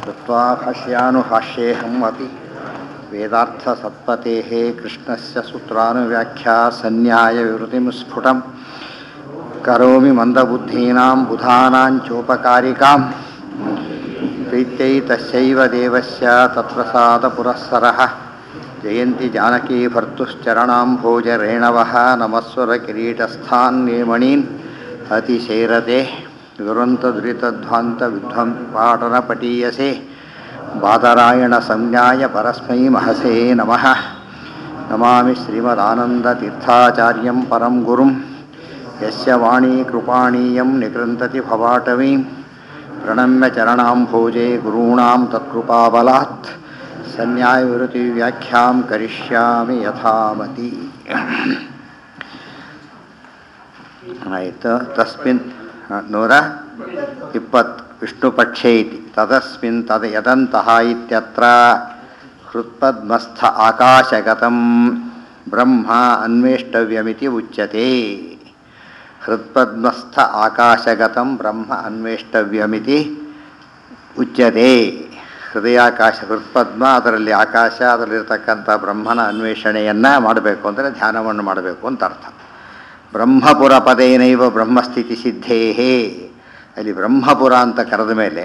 कृत्वा भाष्यानुभाष्येऽहम् अपि वेदार्थसत्पतेः कृष्णस्य सूत्रानुव्याख्या सन्न्यायविवृतिं स्फुटं करोमि मन्दबुद्धीनां बुधानां चोपकारिकां प्रीत्यै तस्यैव देवस्य तत्प्रसादपुरःसरः जयन्ति जानकी भर्तुश्चरणाम्भोजरेणवः नमस्वरकिरीटस्थान् निर्मणीन् अतिशैरते दुरन्तदुरितध्वान्तविध्वं पाटनपटीयसे बादरायणसंज्ञाय परस्मै महसे नमः नमामि श्रीमदानन्दतीर्थाचार्यं परं गुरुं यस्य वाणी कृपाणीयं निकृन्तति भवाटवीं प्रणम्य चरणाम्भोजे गुरूणां तत्कृपाबलात् सन्न्यायविवृतिव्याख्यां करिष्यामि यथामति ಆಯಿತು ತಸ್ಮಿನ್ ನೂರ ಇಪ್ಪತ್ತು ವಿಷ್ಣುಪಕ್ಷೇ ಇತಿ ತದಸ್ಮಿನ್ ತದ ಯದಂತಹ ಇತ್ಯತ್ರ ಹೃತ್ಪದ್ಮಸ್ಥ ಆಕಾಶಗತಂ ಬ್ರಹ್ಮ ಅನ್ವೇಷ್ಟವ್ಯಮಿತಿ ಉಚ್ಯತೆ ಹೃತ್ಪದ್ಮಸ್ಥ ಆಕಾಶಗತಂ ಬ್ರಹ್ಮ ಅನ್ವೇಷ್ಟವ್ಯಮಿತಿ ಉಚ್ಯತೆ ಹೃದಯಾಕಾಶ ಹೃತ್ಪದ್ಮ ಅದರಲ್ಲಿ ಆಕಾಶ ಅದರಲ್ಲಿರ್ತಕ್ಕಂಥ ಬ್ರಹ್ಮನ ಅನ್ವೇಷಣೆಯನ್ನು ಮಾಡಬೇಕು ಅಂದರೆ ಧ್ಯಾನವನ್ನು ಮಾಡಬೇಕು ಅಂತ ಅರ್ಥ ಬ್ರಹ್ಮಪುರ ಪದೇನೈವ ಬ್ರಹ್ಮಸ್ಥಿತಿ ಸಿದ್ಧೇಹೇ ಅಲ್ಲಿ ಬ್ರಹ್ಮಪುರ ಅಂತ ಕರೆದ ಮೇಲೆ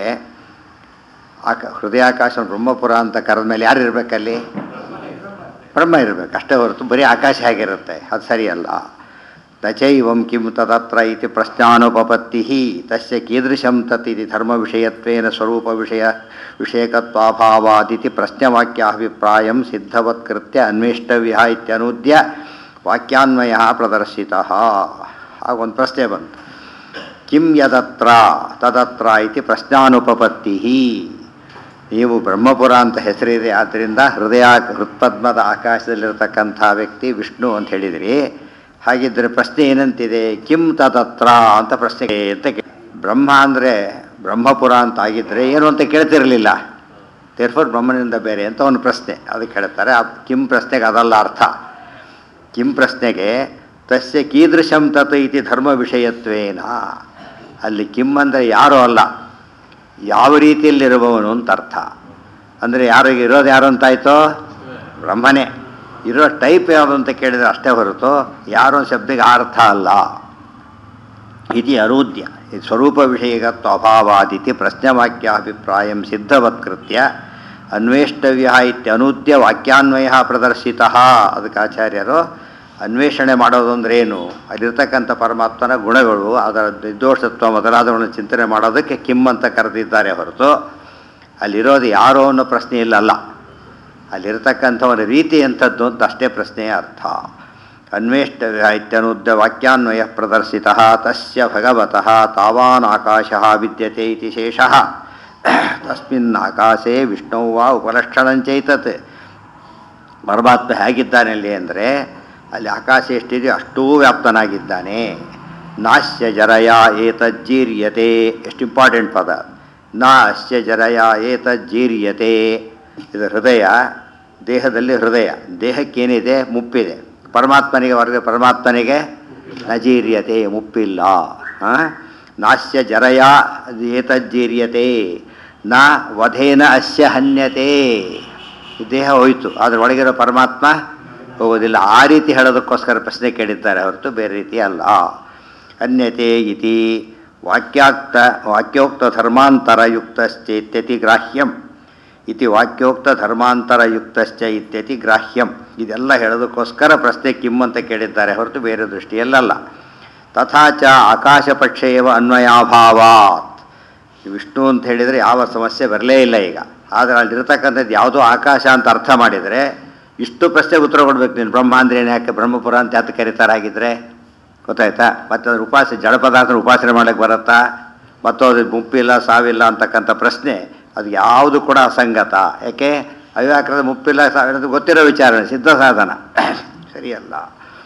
ಆಕ ಹೃದಯಾಕಾಶ ಬ್ರಹ್ಮಪುರ ಅಂತ ಕರೆದ ಮೇಲೆ ಯಾರು ಇರಬೇಕಲ್ಲಿ ಬ್ರಹ್ಮ ಇರಬೇಕು ಅಷ್ಟೇ ಹೊರತು ಬರೀ ಆಕಾಶ ಹೇಗಿರುತ್ತೆ ಅದು ಸರಿಯಲ್ಲ ನಚೈವಂ ಕಿಂ ತದತ್ರ ಇತಿ ಪ್ರಶ್ನಾನುಪಪತ್ತಿ ತಸ್ಯ ಕೀದೃಶಂ ತತ್ ಇತಿ ಧರ್ಮವಿಷಯತ್ವೇನ ಸ್ವರೂಪ ವಿಷಯ ವಿಷಯಕತ್ವಾಭಾವಾದಿತಿ ಪ್ರಶ್ನವಾಕ್ಯಾಭಿಪ್ರಾಯಂ ಸಿದ್ಧವತ್ಕೃತ್ಯ ಅನ್ವೇಷ್ಟವ್ಯ ಇತ್ಯನೂದ್ಯ ವಾಕ್ಯಾನ್ವಯ ಪ್ರದರ್ಶಿತ ಹಾಗೊಂದು ಪ್ರಶ್ನೆ ಬಂತು ಕಿಂ ಯದತ್ರ ತದತ್ರ ಇತಿ ಪ್ರಶ್ನಾನುಪಪತ್ತಿ ನೀವು ಬ್ರಹ್ಮಪುರ ಅಂತ ಹೆಸರಿದೆ ಆದ್ದರಿಂದ ಹೃದಯ ಹೃತ್ಪದ್ಮದ ಆಕಾಶದಲ್ಲಿರತಕ್ಕಂಥ ವ್ಯಕ್ತಿ ವಿಷ್ಣು ಅಂತ ಹೇಳಿದಿರಿ ಹಾಗಿದ್ದರೆ ಪ್ರಶ್ನೆ ಏನಂತಿದೆ ಕಿಂ ತದತ್ರ ಅಂತ ಪ್ರಶ್ನೆ ಅಂತ ಬ್ರಹ್ಮ ಅಂದರೆ ಬ್ರಹ್ಮಪುರ ಅಂತ ಆಗಿದ್ದರೆ ಏನು ಅಂತ ಕೇಳ್ತಿರಲಿಲ್ಲ ತೇರ್ಫೋರ್ ಬ್ರಹ್ಮನಿಂದ ಬೇರೆ ಅಂತ ಒಂದು ಪ್ರಶ್ನೆ ಅದಕ್ಕೆ ಹೇಳ್ತಾರೆ ಆ ಕಿಂ ಪ್ರಶ್ನೆಗೆ ಅದಲ್ಲ ಅರ್ಥ ಕಿಂ ಪ್ರಶ್ನೆಗೆ ತಸ್ಯ ಕೀದೃಶಂ ತತ್ ಇತಿ ಧರ್ಮ ವಿಷಯತ್ವೇನ ಅಲ್ಲಿ ಕಿಂ ಅಂದರೆ ಯಾರೂ ಅಲ್ಲ ಯಾವ ರೀತಿಯಲ್ಲಿರುವವನು ಅಂತ ಅರ್ಥ ಅಂದರೆ ಯಾರಿಗೆ ಇರೋದು ಯಾರು ಅಂತಾಯ್ತೋ ಬ್ರಹ್ಮನೇ ಇರೋ ಟೈಪ್ ಯಾವುದು ಅಂತ ಕೇಳಿದರೆ ಅಷ್ಟೇ ಹೊರತು ಯಾರೋ ಶಬ್ದಕ್ಕೆ ಅರ್ಥ ಅಲ್ಲ ಇತಿ ಅನೂದ್ಯ ಸ್ವರೂಪ ವಿಷಯಗತ್ವ ಅಭಾವಾದಿತಿ ಪ್ರಶ್ನವಾಕ್ಯಾಭಿಪ್ರಾಯ ಸಿದ್ಧವತ್ಕೃತ್ಯ ಅನ್ವೇಷ್ಟವ್ಯ ಇತ್ಯನೂದ್ಯ ವಾಕ್ಯಾನ್ವಯ ಪ್ರದರ್ಶಿತ ಅದಕ್ಕೆ ಆಚಾರ್ಯರು ಅನ್ವೇಷಣೆ ಮಾಡೋದು ಅಂದ್ರೆ ಏನು ಅಲ್ಲಿರ್ತಕ್ಕಂಥ ಪರಮಾತ್ಮನ ಗುಣಗಳು ಅದರ ನಿರ್ದೋಷತ್ವ ಮೊದಲಾದವನ್ನು ಚಿಂತನೆ ಮಾಡೋದಕ್ಕೆ ಕಿಮ್ ಅಂತ ಕರೆದಿದ್ದಾರೆ ಹೊರತು ಅಲ್ಲಿರೋದು ಯಾರೋ ಅನ್ನೋ ಪ್ರಶ್ನೆ ಇಲ್ಲಲ್ಲ ಅಲ್ಲಿರ್ತಕ್ಕಂಥವನ ರೀತಿ ಎಂಥದ್ದು ಅಂತ ಅಷ್ಟೇ ಪ್ರಶ್ನೆಯ ಅರ್ಥ ಅನ್ವೇಷ್ಟವ್ಯ ಇತ್ಯನುದ್ಯ ವಾಕ್ಯಾನ್ವಯ ಪ್ರದರ್ಶಿತ ತಸ್ಯ ಭಗವತಃ ತಾವಾನ್ ಆಕಾಶ ವಿದ್ಯತೆ ಇತಿ ಶೇಷಃ ತಸ್ಮಿನ್ ಆಕಾಶೇ ವಿಷ್ಣು ವಾ ಉಪಲಕ್ಷಣಂಚೈತತ್ ಪರಮಾತ್ಮ ಹೇಗಿದ್ದಾನೆ ಅಲ್ಲಿ ಅಂದರೆ ಅಲ್ಲಿ ಆಕಾಶ ಎಷ್ಟಿದೆ ಅಷ್ಟೂ ವ್ಯಾಪ್ತನಾಗಿದ್ದಾನೆ ನಾಸ್ಯ ಜರಯ ಏತಜ್ಜೀರ್ಯತೆ ಎಷ್ಟು ಇಂಪಾರ್ಟೆಂಟ್ ಪದ ನಾಸ್ಯ ಜರಯ ಏತಜ್ಜೀರ್ಯತೆ ಇದು ಹೃದಯ ದೇಹದಲ್ಲಿ ಹೃದಯ ದೇಹಕ್ಕೇನಿದೆ ಮುಪ್ಪಿದೆ ಪರಮಾತ್ಮನಿಗೆ ವರ್ಗ ಪರಮಾತ್ಮನಿಗೆ ನಜೀರ್ಯತೆ ಮುಪ್ಪಿಲ್ಲ ನಾಸ್ಯ ಜರಯ ಏತಜ್ಜೀರ್ಯತೆ ನ ವಧೇನ ಅಸ್ಯ ಹನ್ಯತೆ ದೇಹ ಹೋಯಿತು ಅದರ ಒಳಗಿರೋ ಪರಮಾತ್ಮ ಹೋಗೋದಿಲ್ಲ ಆ ರೀತಿ ಹೇಳೋದಕ್ಕೋಸ್ಕರ ಪ್ರಶ್ನೆ ಕೇಳಿದ್ದಾರೆ ಹೊರತು ಬೇರೆ ರೀತಿ ಅಲ್ಲ ಅನ್ಯತೆ ಇತಿ ವಾಕ್ಯಾಕ್ತ ವಾಕ್ಯೋಕ್ತ ಧರ್ಮಾಂತರಯುಕ್ತಶ್ಚೇತ್ಯತಿ ಗ್ರಾಹ್ಯಂ ಇತಿ ವಾಕ್ಯೋಕ್ತ ಧರ್ಮಾಂತರಯುಕ್ತಶ್ಚ ಇತ್ಯತಿ ಗ್ರಾಹ್ಯಂ ಇದೆಲ್ಲ ಹೇಳೋದಕ್ಕೋಸ್ಕರ ಪ್ರಶ್ನೆ ಕಿಮ್ ಅಂತ ಕೇಳಿದ್ದಾರೆ ಹೊರತು ಬೇರೆ ದೃಷ್ಟಿಯಲ್ಲಲ್ಲ ತಥಾಚ ಆಕಾಶ ಪಕ್ಷೇವ ಅನ್ವಯಾಭಾವಾತ್ ವಿಷ್ಣು ಅಂತ ಹೇಳಿದರೆ ಯಾವ ಸಮಸ್ಯೆ ಬರಲೇ ಇಲ್ಲ ಈಗ ಆದರೆ ಅಲ್ಲಿರ್ತಕ್ಕಂಥದ್ದು ಯಾವುದೋ ಆಕಾಶ ಅಂತ ಅರ್ಥ ಮಾಡಿದರೆ ಇಷ್ಟು ಪ್ರಶ್ನೆಗೆ ಉತ್ತರ ಕೊಡ್ಬೇಕು ನೀನು ಬ್ರಹ್ಮ ಅಂದ್ರೆ ಏನು ಯಾಕೆ ಬ್ರಹ್ಮಪುರ ಅಂತ ಯಾಕೆ ಕರೀತಾರಾಗಿದ್ದರೆ ಗೊತ್ತಾಯ್ತಾ ಮತ್ತು ಅದ್ರ ಉಪಾಸ ಜಡ ಪದಾರ್ಥ ಉಪಾಸನೆ ಮಾಡೋಕ್ಕೆ ಬರುತ್ತಾ ಮತ್ತು ಅದು ಮುಪ್ಪಿಲ್ಲ ಸಾವಿಲ್ಲ ಅಂತಕ್ಕಂಥ ಪ್ರಶ್ನೆ ಅದು ಯಾವುದು ಕೂಡ ಅಸಂಗತ ಯಾಕೆ ಅವ್ಯಾಕ್ರದ ಮುಪ್ಪಿಲ್ಲ ಸಾವಿರ ಗೊತ್ತಿರೋ ವಿಚಾರಣೆ ಸಿದ್ಧ ಸಾಧನ ಸರಿಯಲ್ಲ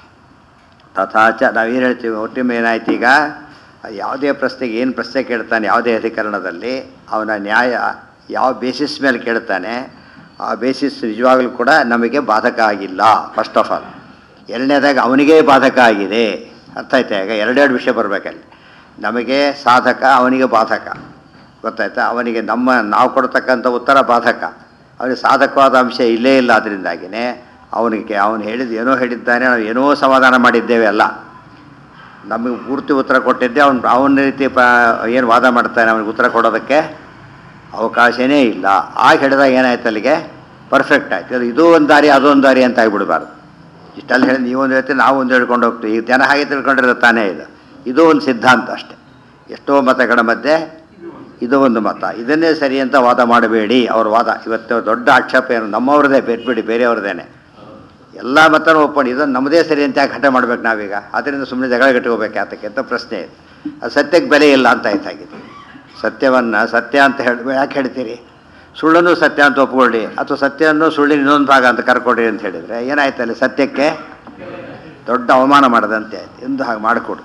ತಥಾಚ ನಾವೇನು ಹೇಳ್ತೀವಿ ಒಟ್ಟಿಗೆ ಏನಾಯ್ತು ಈಗ ಯಾವುದೇ ಪ್ರಶ್ನೆಗೆ ಏನು ಪ್ರಶ್ನೆ ಕೇಳ್ತಾನೆ ಯಾವುದೇ ಅಧಿಕರಣದಲ್ಲಿ ಅವನ ನ್ಯಾಯ ಯಾವ ಬೇಸಿಸ್ ಮೇಲೆ ಕೇಳ್ತಾನೆ ಆ ಬೇಸಿಸ್ ನಿಜವಾಗಲೂ ಕೂಡ ನಮಗೆ ಬಾಧಕ ಆಗಿಲ್ಲ ಫಸ್ಟ್ ಆಫ್ ಆಲ್ ಎರಡನೇದಾಗ ಅವನಿಗೇ ಬಾಧಕ ಆಗಿದೆ ಅರ್ಥ ಆಯ್ತಾ ಈಗ ಎರಡೆರಡು ವಿಷಯ ಬರಬೇಕಲ್ಲಿ ನಮಗೆ ಸಾಧಕ ಅವನಿಗೆ ಬಾಧಕ ಗೊತ್ತಾಯ್ತಾ ಅವನಿಗೆ ನಮ್ಮ ನಾವು ಕೊಡ್ತಕ್ಕಂಥ ಉತ್ತರ ಬಾಧಕ ಅವನಿಗೆ ಸಾಧಕವಾದ ಅಂಶ ಇಲ್ಲೇ ಇಲ್ಲ ಅದರಿಂದಾಗಿಯೇ ಅವನಿಗೆ ಅವನು ಹೇಳಿದ ಏನೋ ಹೇಳಿದ್ದಾನೆ ನಾವು ಏನೋ ಸಮಾಧಾನ ಮಾಡಿದ್ದೇವೆ ಅಲ್ಲ ನಮಗೆ ಪೂರ್ತಿ ಉತ್ತರ ಕೊಟ್ಟಿದ್ದೆ ಅವನು ಅವನ ರೀತಿ ಪ ಏನು ವಾದ ಮಾಡ್ತಾನೆ ಅವನಿಗೆ ಉತ್ತರ ಕೊಡೋದಕ್ಕೆ ಅವಕಾಶನೇ ಇಲ್ಲ ಆಗ ಹೇಳಿದಾಗ ಏನಾಯ್ತು ಅಲ್ಲಿಗೆ ಪರ್ಫೆಕ್ಟ್ ಆಯ್ತು ಅದು ಇದು ಒಂದು ದಾರಿ ಅದೊಂದು ದಾರಿ ಅಂತ ಆಗಿಬಿಡಬಾರ್ದು ಇಷ್ಟಲ್ಲಿ ಹೇಳಿ ನೀವೊಂದು ಹೇಳ್ತೀವಿ ನಾವು ಒಂದು ಹೇಳ್ಕೊಂಡು ಹೋಗ್ತೀವಿ ಈಗ ಜನ ಹಾಗೆ ತಿಳ್ಕೊಂಡಿರೋ ತಾನೇ ಇದು ಇದು ಒಂದು ಸಿದ್ಧಾಂತ ಅಷ್ಟೆ ಎಷ್ಟೋ ಮತಗಳ ಮಧ್ಯೆ ಇದು ಒಂದು ಮತ ಇದನ್ನೇ ಸರಿ ಅಂತ ವಾದ ಮಾಡಬೇಡಿ ಅವ್ರ ವಾದ ಇವತ್ತು ದೊಡ್ಡ ಆಕ್ಷೇಪ ಏನು ನಮ್ಮವ್ರದೇ ಬೇರ್ಬಿಡಿ ಬೇರೆಯವ್ರದ್ದೇನೆ ಎಲ್ಲ ಮತನೂ ಒಪ್ಕೊಂಡು ಇದನ್ನು ನಮ್ಮದೇ ಸರಿ ಅಂತ ಯಾಕೆ ಹಠ ಮಾಡ್ಬೇಕು ನಾವೀಗ ಅದರಿಂದ ಸುಮ್ಮನೆ ಜಗಳ ಗಟ್ಟಿಗೋಬೇಕು ಯಾತಕ್ಕೆ ಅಂತ ಪ್ರಶ್ನೆ ಇದೆ ಅದು ಸತ್ಯಕ್ಕೆ ಬೆಲೆ ಇಲ್ಲ ಅಂತ ಆಯ್ತಾಗಿದೆ ಸತ್ಯವನ್ನು ಸತ್ಯ ಅಂತ ಹೇಳಿ ಯಾಕೆ ಹೇಳ್ತೀರಿ ಸುಳ್ಳನ್ನು ಸತ್ಯ ಅಂತ ಒಪ್ಕೊಳ್ಳಿ ಅಥವಾ ಸತ್ಯವನ್ನು ಸುಳ್ಳಿನ ಇನ್ನೊಂದು ಭಾಗ ಅಂತ ಕರ್ಕೊಡ್ರಿ ಅಂತ ಹೇಳಿದರೆ ಏನಾಯ್ತು ಅಲ್ಲಿ ಸತ್ಯಕ್ಕೆ ದೊಡ್ಡ ಅವಮಾನ ಮಾಡದಂತೆ ಆಯ್ತು ಎಂದು ಹಾಗೆ ಮಾಡಿಕೊಡು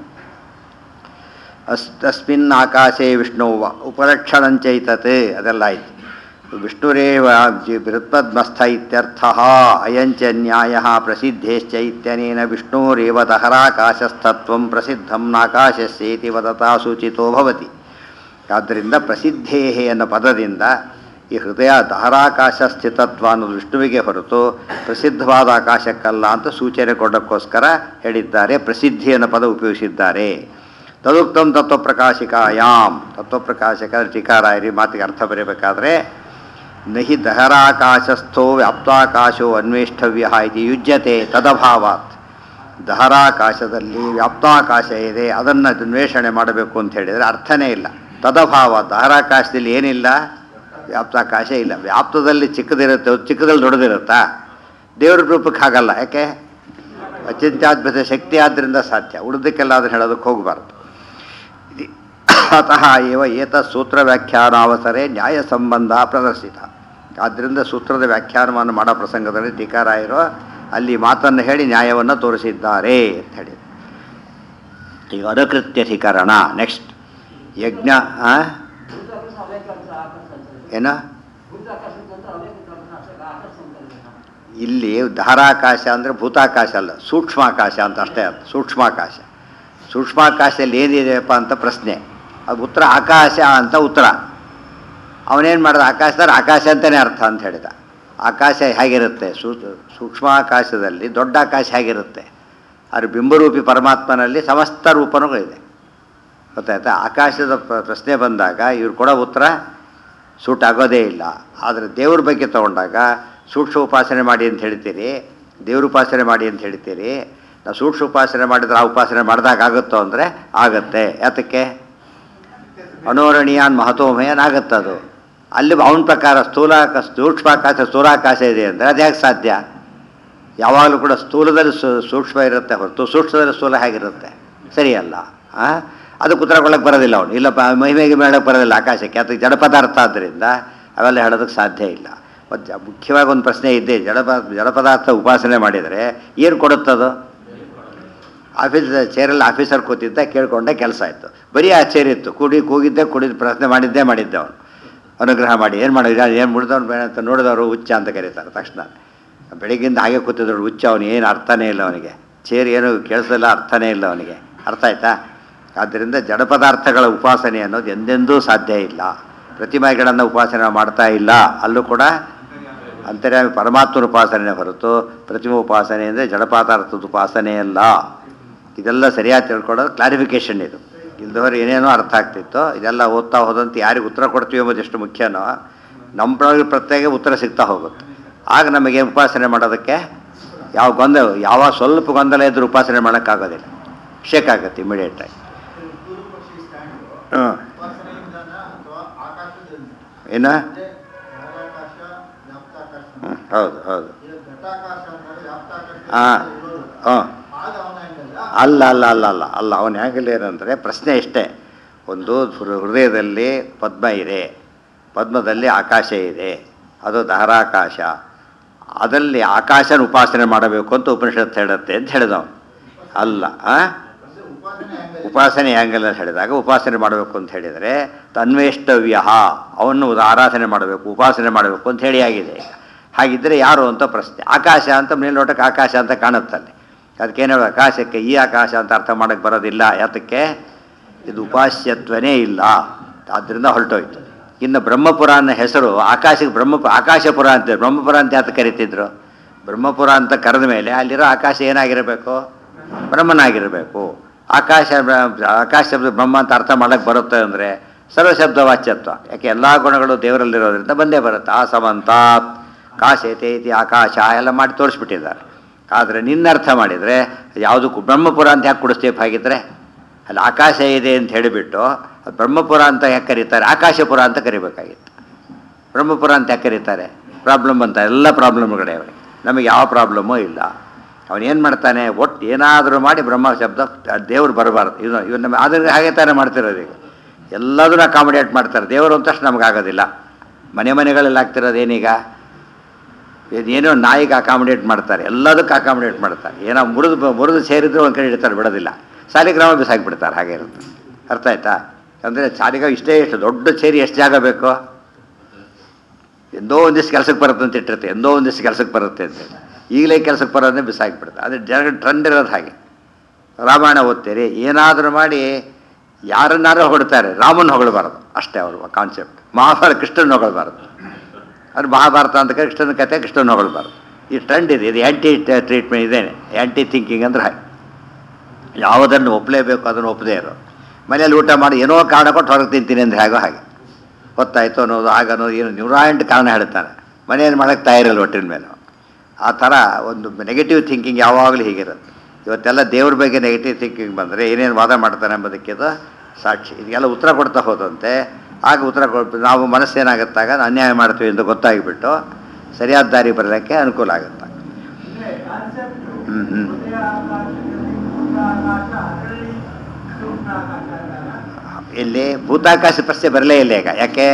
ಅಸ್ ತಸ್ಮಿನ್ ಆಕಾಶೇ ವಿಷ್ಣು ಉಪಲಕ್ಷಣಂಚೈತತ್ ಅದೆಲ್ಲ ಆಯ್ತು ವಿಷ್ಣುರೇವ ಜಿ- ಬೃಹತ್ಪದ್ಮಸ್ಥ ಇತ್ಯರ್ಥ ಅಯಂಚ ನ್ಯಾಯ ಪ್ರಸಿದ್ಧೇಶ್ಚ ಇತ್ಯನೇನ ವಿಷ್ಣುರೇವ ದಹರಾಕಾಶಸ್ಥತ್ವಂ ಪ್ರಸಿದ್ಧಂ ನಾಕಾಶಸ್ಯೇತಿ ವದತಾ ಸೂಚಿತೋ ಭವತಿ ಆದ್ದರಿಂದ ಪ್ರಸಿದ್ಧೇಹೆ ಅನ್ನೋ ಪದದಿಂದ ಈ ಹೃದಯ ದಹರಾಕಾಶ ಸ್ಥಿತತ್ವ ಅನ್ನೋದು ವಿಷ್ಣುವಿಗೆ ಹೊರತು ಪ್ರಸಿದ್ಧವಾದ ಆಕಾಶಕ್ಕಲ್ಲ ಅಂತ ಸೂಚನೆ ಕೊಡೋಕ್ಕೋಸ್ಕರ ಹೇಳಿದ್ದಾರೆ ಪ್ರಸಿದ್ಧಿ ಅನ್ನೋ ಪದ ಉಪಯೋಗಿಸಿದ್ದಾರೆ ತದುಕ್ತಂ ತತ್ವಪ್ರಕಾಶಿಕಾಯಾಮ್ ತತ್ವಪ್ರಕಾಶಕ ಟೀಕಾರಾಯರಿ ಮಾತಿಗೆ ಅರ್ಥ ಬರೀಬೇಕಾದ್ರೆ ನಹಿ ದಹರಾಕಾಶಸ್ಥೋ ವ್ಯಾಪ್ತಾಕಾಶೋ ಅನ್ವೇಷ್ಟವ್ಯ ಇತಿ ಯುಜ್ಯತೆ ತದಭಾವಾತ್ ದಹರಾಕಾಶದಲ್ಲಿ ವ್ಯಾಪ್ತಾಕಾಶ ಇದೆ ಅದನ್ನು ಅನ್ವೇಷಣೆ ಮಾಡಬೇಕು ಅಂತ ಹೇಳಿದರೆ ಅರ್ಥನೇ ಇಲ್ಲ ತದಭಾವ ದಹರಾಕಾಶದಲ್ಲಿ ಏನಿಲ್ಲ ವ್ಯಾಪ್ತಾಕಾಶ ಇಲ್ಲ ವ್ಯಾಪ್ತದಲ್ಲಿ ಚಿಕ್ಕದಿರುತ್ತೆ ಚಿಕ್ಕದಲ್ಲಿ ದೊಡ್ಡದಿರುತ್ತಾ ದೇವ್ರ ರೂಪಕ್ಕೆ ಹಾಗಲ್ಲ ಯಾಕೆ ಅಚಿಂತ್ಯಾದ್ಭುತ ಶಕ್ತಿ ಆದ್ದರಿಂದ ಸಾಧ್ಯ ಉಳಿದಕ್ಕೆಲ್ಲ ಅದನ್ನು ಹೇಳೋದಕ್ಕೆ ಹೋಗಬಾರ್ದು ಇದಿ ಅತಃ ಏವ ಏತ ಸೂತ್ರ ವ್ಯಾಖ್ಯಾನಾವಸರೆ ನ್ಯಾಯ ಸಂಬಂಧ ಪ್ರದರ್ಶಿತ ಆದ್ದರಿಂದ ಸೂತ್ರದ ವ್ಯಾಖ್ಯಾನವನ್ನು ಮಾಡೋ ಪ್ರಸಂಗದಲ್ಲಿ ಟೀಕಾರಾಯರು ಅಲ್ಲಿ ಮಾತನ್ನು ಹೇಳಿ ನ್ಯಾಯವನ್ನು ತೋರಿಸಿದ್ದಾರೆ ಅಂತ ಹೇಳಿ ಈಗ ಅನುಕೃತ್ಯಧಿಕರಣ ನೆಕ್ಸ್ಟ್ ಯಜ್ಞ ಆ? ಏನು ಇಲ್ಲಿ ಧಾರಾಕಾಶ ಅಂದರೆ ಭೂತಾಕಾಶ ಅಲ್ಲ ಸೂಕ್ಷ್ಮಾಕಾಶ ಅಂತ ಅಷ್ಟೇ ಅರ್ಥ ಸೂಕ್ಷ್ಮಾಕಾಶ ಸೂಕ್ಷ್ಮಾಕಾಶದಲ್ಲಿ ಏನಿದೆಯಪ್ಪ ಅಂತ ಪ್ರಶ್ನೆ ಅದು ಉತ್ತರ ಆಕಾಶ ಅಂತ ಉತ್ತರ ಅವನೇನು ಮಾಡಿದ ಆಕಾಶದಲ್ಲಿ ಆಕಾಶ ಅಂತಲೇ ಅರ್ಥ ಅಂತ ಹೇಳಿದ ಆಕಾಶ ಹೇಗಿರುತ್ತೆ ಸೂ ಸೂಕ್ಷ್ಮಾಕಾಶದಲ್ಲಿ ದೊಡ್ಡ ಆಕಾಶ ಹೇಗಿರುತ್ತೆ ಅದು ಬಿಂಬರೂಪಿ ಪರಮಾತ್ಮನಲ್ಲಿ ಸಮಸ್ತ ರೂಪನೂ ಇದೆ ಗೊತ್ತಾಯ್ತಾ ಆಕಾಶದ ಪ್ರ- ಪ್ರಶ್ನೆ ಬಂದಾಗ ಇವ್ರು ಕೊಡೋ ಉತ್ತರ ಸೂಟ್ ಆಗೋದೇ ಇಲ್ಲ ಆದರೆ ದೇವ್ರ ಬಗ್ಗೆ ತಗೊಂಡಾಗ ಸೂಕ್ಷ್ಮ ಉಪಾಸನೆ ಮಾಡಿ ಅಂತ ಹೇಳ್ತೀರಿ ದೇವ್ರ ಉಪಾಸನೆ ಮಾಡಿ ಅಂತ ಹೇಳ್ತೀರಿ ನಾವು ಸೂಕ್ಷ್ಮ ಉಪಾಸನೆ ಮಾಡಿದ್ರೆ ಆ ಉಪಾಸನೆ ಮಾಡಿದಾಗ ಆಗುತ್ತೋ ಅಂದರೆ ಆಗತ್ತೆ ಯಾತಕ್ಕೆ ಅನೋರಣೀಯಾನ್ ಮಹತೋಮಯನ್ ಆಗತ್ತದು ಅಲ್ಲಿ ಅವನ ಪ್ರಕಾರ ಸ್ಥೂಲಾಕಾಶ ಸೂಕ್ಷ್ಮಾಕಾಶ ಸ್ಥೂಲಾಕಾಶ ಇದೆ ಅಂದರೆ ಅದು ಹೇಗೆ ಸಾಧ್ಯ ಯಾವಾಗಲೂ ಕೂಡ ಸ್ಥೂಲದಲ್ಲಿ ಸು- ಸೂಕ್ಷ್ಮ ಇರುತ್ತೆ ಹೊರತು ಸೂಕ್ಷ್ಮದಲ್ಲಿ ಸ್ಥೂಲ ಹೇಗಿರುತ್ತೆ ಸರಿಯಲ್ಲ ಆ? ಅದಕ್ಕೆ ಉತ್ತರ ಕೊಡೋಕ್ಕೆ ಬರೋದಿಲ್ಲ ಅವನು ಇಲ್ಲಪ್ಪ ಮಹಿಮೆಗೆ ಹೇಳೋಕ್ಕೆ ಬರೋದಿಲ್ಲ ಆಕಾಶಕ್ಕೆ ಅದಕ್ಕೆ ಜಡ ಪದಾರ್ಥ ಆದ್ದರಿಂದ ಅವೆಲ್ಲ ಹೇಳೋದಕ್ಕೆ ಸಾಧ್ಯ ಇಲ್ಲ ಮತ್ತು ಮುಖ್ಯವಾಗಿ ಒಂದು ಪ್ರಶ್ನೆ ಇದ್ದೇ ಜಡ ಪ- ಜಡ ಪದಾರ್ಥ ಉಪಾಸನೆ ಮಾಡಿದರೆ ಏನು ಕೊಡುತ್ತದು ಆಫೀಸ್ ಚೇರಲ್ಲಿ ಆಫೀಸರ್ ಕೂತಿದ್ದ ಕೇಳ್ಕೊಂಡೆ ಕೆಲಸ ಆಯಿತು ಬರೀ ಆ ಚೇರ್ ಇತ್ತು ಕೂಡಿ ಕೂಗಿದ್ದೆ ಕುಡಿದ ಪ್ರಶ್ನೆ ಮಾಡಿದ್ದೇ ಮಾಡಿದ್ದೆ ಅವನು ಅನುಗ್ರಹ ಮಾಡಿ ಏನು ಮಾಡಿದ ಏನು ಮುಡಿದವ್ನು ಬೇಡ ಅಂತ ನೋಡಿದವರು ಹುಚ್ಚ ಅಂತ ಕರೀತಾರೆ ತಕ್ಷಣ ಬೆಳಿಗ್ಗಿಂದ ಹಾಗೆ ಕೂತಿದ್ರು ಹುಚ್ಚ ಅವನು ಏನು ಅರ್ಥನೇ ಇಲ್ಲ ಅವನಿಗೆ ಚೇರ್ ಏನು ಕೇಳಿಸಲ್ಲ ಅರ್ಥನೇ ಇಲ್ಲ ಅವನಿಗೆ ಅರ್ಥ ಆಯ್ತಾ ಆದ್ದರಿಂದ ಜಡ ಪದಾರ್ಥಗಳ ಉಪಾಸನೆ ಅನ್ನೋದು ಎಂದೆಂದೂ ಸಾಧ್ಯ ಇಲ್ಲ ಪ್ರತಿಮೆಗಳನ್ನು ಉಪಾಸನೆ ಮಾಡ್ತಾ ಇಲ್ಲ ಅಲ್ಲೂ ಕೂಡ ಅಂತರ್ಯಾಮಿ ಪರಮಾತ್ಮನ ಉಪಾಸನೆ ಹೊರತು ಪ್ರತಿಮೆ ಉಪಾಸನೆ ಅಂದರೆ ಜಡಪದಾರ್ಥದ ಉಪಾಸನೆ ಅಲ್ಲ ಇದೆಲ್ಲ ಸರಿಯಾಗಿ ತಿಳ್ಕೊಳ್ಳೋದು ಕ್ಲಾರಿಫಿಕೇಷನ್ ಇದು ಇಲ್ದವರು ಏನೇನೋ ಅರ್ಥ ಆಗ್ತಿತ್ತು ಇದೆಲ್ಲ ಓದ್ತಾ ಹೋದಂತೆ ಯಾರಿಗೆ ಉತ್ತರ ಕೊಡ್ತೀವಿ ಎಂಬುದು ಎಷ್ಟು ಮುಖ್ಯನೋ ನಮ್ಮ ಪ್ರತ್ಯೇಕ ಉತ್ತರ ಸಿಗ್ತಾ ಹೋಗುತ್ತೆ ಆಗ ನಮಗೆ ಉಪಾಸನೆ ಮಾಡೋದಕ್ಕೆ ಯಾವ ಗೊಂದಲ ಯಾವ ಸ್ವಲ್ಪ ಗೊಂದಲ ಇದ್ರೂ ಉಪಾಸನೆ ಮಾಡೋಕ್ಕಾಗೋದಿಲ್ಲ ಶೇಕ್ ಆಗುತ್ತೆ ಇಮಿಡಿಯೇಟಾಗಿ ಹ್ಞೂ ಏನು ಹ್ಮ್, ಹೌದು ಹೌದು ಹಾಂ ಹಾಂ ಅಲ್ಲ ಅಲ್ಲ ಅಲ್ಲ ಅಲ್ಲ ಅಲ್ಲ ಅವನ ಆ್ಯಂಗಲ್ ಏನಂದರೆ ಪ್ರಶ್ನೆ ಇಷ್ಟೇ ಒಂದು ಹೃ- ಹೃದಯದಲ್ಲಿ ಪದ್ಮ ಇದೆ ಪದ್ಮದಲ್ಲಿ ಆಕಾಶ ಇದೆ ಅದು ಧಾರಾಕಾಶ ಅದರಲ್ಲಿ ಆಕಾಶನ ಉಪಾಸನೆ ಮಾಡಬೇಕು ಅಂತ ಉಪನಿಷತ್ತು ಹೇಳುತ್ತೆ ಅಂತ ಹೇಳಿದವನು ಅಲ್ಲ ಆ? ಉಪಾಸನೆ ಆ್ಯಂಗಲ್ ಅಂತ ಹೇಳಿದಾಗ ಉಪಾಸನೆ ಮಾಡಬೇಕು ಅಂತ ಹೇಳಿದರೆ ತನ್ವೇಷ್ಟವ್ಯ ಅವನ್ನು ಆರಾಧನೆ ಮಾಡಬೇಕು ಉಪಾಸನೆ ಮಾಡಬೇಕು ಅಂತ ಹೇಳಿ ಆಗಿದೆ ಹಾಗಿದ್ದರೆ ಯಾರು ಅಂತ ಪ್ರಶ್ನೆ ಆಕಾಶ ಅಂತ ಮೇಲ್ನೋಟಕ್ಕೆ ಆಕಾಶ ಅಂತ ಕಾಣುತ್ತಲ್ಲಿ ಅದಕ್ಕೇನು ಆಕಾಶಕ್ಕೆ ಈ ಆಕಾಶ ಅಂತ ಅರ್ಥ ಮಾಡೋಕ್ಕೆ ಬರೋದಿಲ್ಲ ಯಾತಕ್ಕೆ ಇದು ಉಪಾಸ್ಯತ್ವನೇ ಇಲ್ಲ ಆದ್ದರಿಂದ ಹೊರಟೋಯ್ತು ಇನ್ನು ಬ್ರಹ್ಮಪುರ ಅನ್ನೋ ಹೆಸರು ಆಕಾಶಕ್ಕೆ ಬ್ರಹ್ಮ ಆಕಾಶಪುರ ಅಂತ ಬ್ರಹ್ಮಪುರ ಅಂತ ಯಾತ ಕರಿತಿದ್ರು ಬ್ರಹ್ಮಪುರ ಅಂತ ಕರೆದ ಮೇಲೆ ಅಲ್ಲಿರೋ ಆಕಾಶ ಏನಾಗಿರಬೇಕು ಬ್ರಹ್ಮನಾಗಿರಬೇಕು ಆಕಾಶ ಬ್ರ- ಆಕಾಶ ಶಬ್ದ ಬ್ರಹ್ಮ ಅಂತ ಅರ್ಥ ಮಾಡಕ್ಕೆ ಬರುತ್ತೆ ಅಂದರೆ ಸರ್ವಶಬ್ದ ವಾಚ್ಯತ್ವ ಯಾಕೆ ಎಲ್ಲ ಗುಣಗಳು ದೇವರಲ್ಲಿರೋದ್ರಿಂದ ಬಂದೇ ಬರುತ್ತೆ ಆ ಸಮಂತಾತ್ ಕಾಶೇತೆ ಇತಿ ಆಕಾಶ ಎಲ್ಲ ಮಾಡಿ ತೋರಿಸ್ಬಿಟ್ಟಿದ್ದಾರೆ ಆದರೆ ನಿನ್ನ ಅರ್ಥ ಮಾಡಿದರೆ ಯಾವುದಕ್ಕೂ ಬ್ರಹ್ಮಪುರ ಅಂತ ಯಾಕೆ ಕುಡಿಸ್ತೀವಿ ಹಾಗಿದ್ರೆ ಅಲ್ಲಿ ಆಕಾಶ ಇದೆ ಅಂತ ಹೇಳಿಬಿಟ್ಟು ಅದು ಬ್ರಹ್ಮಪುರ ಅಂತ ಯಾಕೆ ಕರೀತಾರೆ ಆಕಾಶಪುರ ಅಂತ ಕರಿಬೇಕಾಗಿತ್ತು ಬ್ರಹ್ಮಪುರ ಅಂತ ಯಾಕೆ ಕರೀತಾರೆ ಪ್ರಾಬ್ಲಮ್ ಅಂತ ಎಲ್ಲ ಪ್ರಾಬ್ಲಮ್ಗಳೇ ಅವನಿಗೆ ನಮಗೆ ಯಾವ ಪ್ರಾಬ್ಲಮ್ಮೂ ಇಲ್ಲ ಅವನೇನು ಮಾಡ್ತಾನೆ ಒಟ್ಟು ಏನಾದರೂ ಮಾಡಿ ಬ್ರಹ್ಮ ಶಬ್ದ ದೇವ್ರು ಬರಬಾರ್ದು ಇವನು ಇವನು ನಮ್ಮ ಅದನ್ನು ಹಾಗೆ ತಾನೇ ಮಾಡ್ತಿರೋದು ಈಗ ಎಲ್ಲದನ್ನು ಅಕಾಮಿಡೇಟ್ ಮಾಡ್ತಾರೆ ದೇವರು ಅಂತಷ್ಟು ನಮಗಾಗೋದಿಲ್ಲ ಮನೆ ಮನೆಗಳಲ್ಲಿ ಆಗ್ತಿರೋದು ಏನೀಗ ಏನೋ ನಾಯಿಗೆ ಅಕಾಮಿಡೇಟ್ ಮಾಡ್ತಾರೆ ಎಲ್ಲದಕ್ಕೂ ಅಕಾಮಿಡೇಟ್ ಮಾಡ್ತಾರೆ ಏನೋ ಮುರಿದು ಮುರಿದು ಸೇರಿದ್ರೆ ಒಂದು ಕಡೆ ಇಡ್ತಾರೆ ಬಿಡೋದಿಲ್ಲ ಸಾಲಿಗ್ರಾಮ ಬಿಸಾಕ್ಬಿಡ್ತಾರೆ ಹಾಗೆ ಇರುತ್ತೆ ಅರ್ಥ ಆಯ್ತಾ ಅಂದರೆ ಸಾಲಿಗ್ರಾಮ ಇಷ್ಟೇ ಎಷ್ಟು ದೊಡ್ಡ ಸೇರಿ ಎಷ್ಟು ಜಾಗ ಬೇಕು ಎಂದೋ ಒಂದಿಷ್ಟು ಕೆಲಸಕ್ಕೆ ಬರುತ್ತೆ ಅಂತ ಇಟ್ಟಿರುತ್ತೆ ಎಂದೋ ಒಂದಿಷ್ಟು ಕೆಲಸಕ್ಕೆ ಬರುತ್ತೆ ಅಂತೇಳಿ ಈಗಲೇ ಕೆಲಸಕ್ಕೆ ಬರೋದನ್ನೇ ಬಿಸಾಕಿಬಿಡುತ್ತೆ ಅದೇ ಜನ ಟ್ರೆಂಡ್ ಇರೋದು ಹಾಗೆ ರಾಮಾಯಣ ಓದ್ತೀರಿ ಏನಾದರೂ ಮಾಡಿ ಯಾರನ್ನಾರು ಹೊಗಳ್ತಾರೆ ರಾಮನ ಹೊಗಳಬಾರ್ದು ಅಷ್ಟೇ ಅವ್ರ ಕಾನ್ಸೆಪ್ಟ್ ಮಹಾಭಾರತ ಕೃಷ್ಣನ ಹೊಗಳಬಾರ್ದು ಅದು ಮಹಾಭಾರತ ಅಂತ ಕೃಷ್ಣನ ಕತೆ ಕೃಷ್ಣನ ಹೊಗಳಬಾರ್ದು ಈ ಟ್ರೆಂಡ್ ಇದೆ ಇದು ಆ್ಯಂಟಿ ಟ್ರೀಟ್ಮೆಂಟ್ ಇದೇನೆ ಆ್ಯಂಟಿ ಥಿಂಕಿಂಗ್ ಅಂದ್ರೆ ಹಾಗೆ ಯಾವುದನ್ನು ಒಪ್ಪಲೇಬೇಕು ಅದನ್ನು ಒಪ್ಪದೇ ಇರೋ ಮನೇಲಿ ಊಟ ಮಾಡಿ ಏನೋ ಕಾರಣ ಕೊಟ್ಟು ಹೊರಗೆ ತಿಂತೀನಿ ಅಂದರೆ ಹೇಗೋ ಹಾಗೆ ಗೊತ್ತಾಯ್ತು ಅನ್ನೋದು ಆಗ ಅನ್ನೋದು ಏನು ನೂರಾಂಟು ಕಾರಣ ಹೇಳ್ತಾನೆ ಮನೆಯಲ್ಲಿ ಮಾಡೋಕ್ಕೆ ತಯಾರಿಲ್ಲ ಒಟ್ಟಿನ ಮೇಲೆ ಆ ಥರ ಒಂದು ನೆಗೆಟಿವ್ ಥಿಂಕಿಂಗ್ ಯಾವಾಗಲೂ ಹೀಗಿರುತ್ತೆ ಇವತ್ತೆಲ್ಲ ದೇವ್ರ ಬಗ್ಗೆ ನೆಗೆಟಿವ್ ಥಿಂಕಿಂಗ್ ಬಂದರೆ ಏನೇನು ವಾದ ಮಾಡ್ತಾನೆ ಎಂಬುದಕ್ಕೆ ಇದು ಸಾಕ್ಷಿ ಇದಕ್ಕೆಲ್ಲ ಉತ್ತರ ಕೊಡ್ತಾ ಹೋದಂತೆ ಆಗ ಉತ್ತರ ಕೊಟ್ಟು ನಾವು ಮನಸ್ಸೇನಾಗುತ್ತಾಗ ಅನ್ಯಾಯ ಮಾಡ್ತೀವಿ ಅಂತ ಗೊತ್ತಾಗಿಬಿಟ್ಟು ಸರಿಯಾದ ದಾರಿ ಬರೋದಕ್ಕೆ ಅನುಕೂಲ ಆಗುತ್ತೆ ಹ್ಞೂ ಹ್ಞೂ ಇಲ್ಲಿ ಭೂತಾಕಾಶ ಪ್ರಶ್ನೆ ಬರಲೇ ಇಲ್ಲ ಈಗ ಯಾಕೆ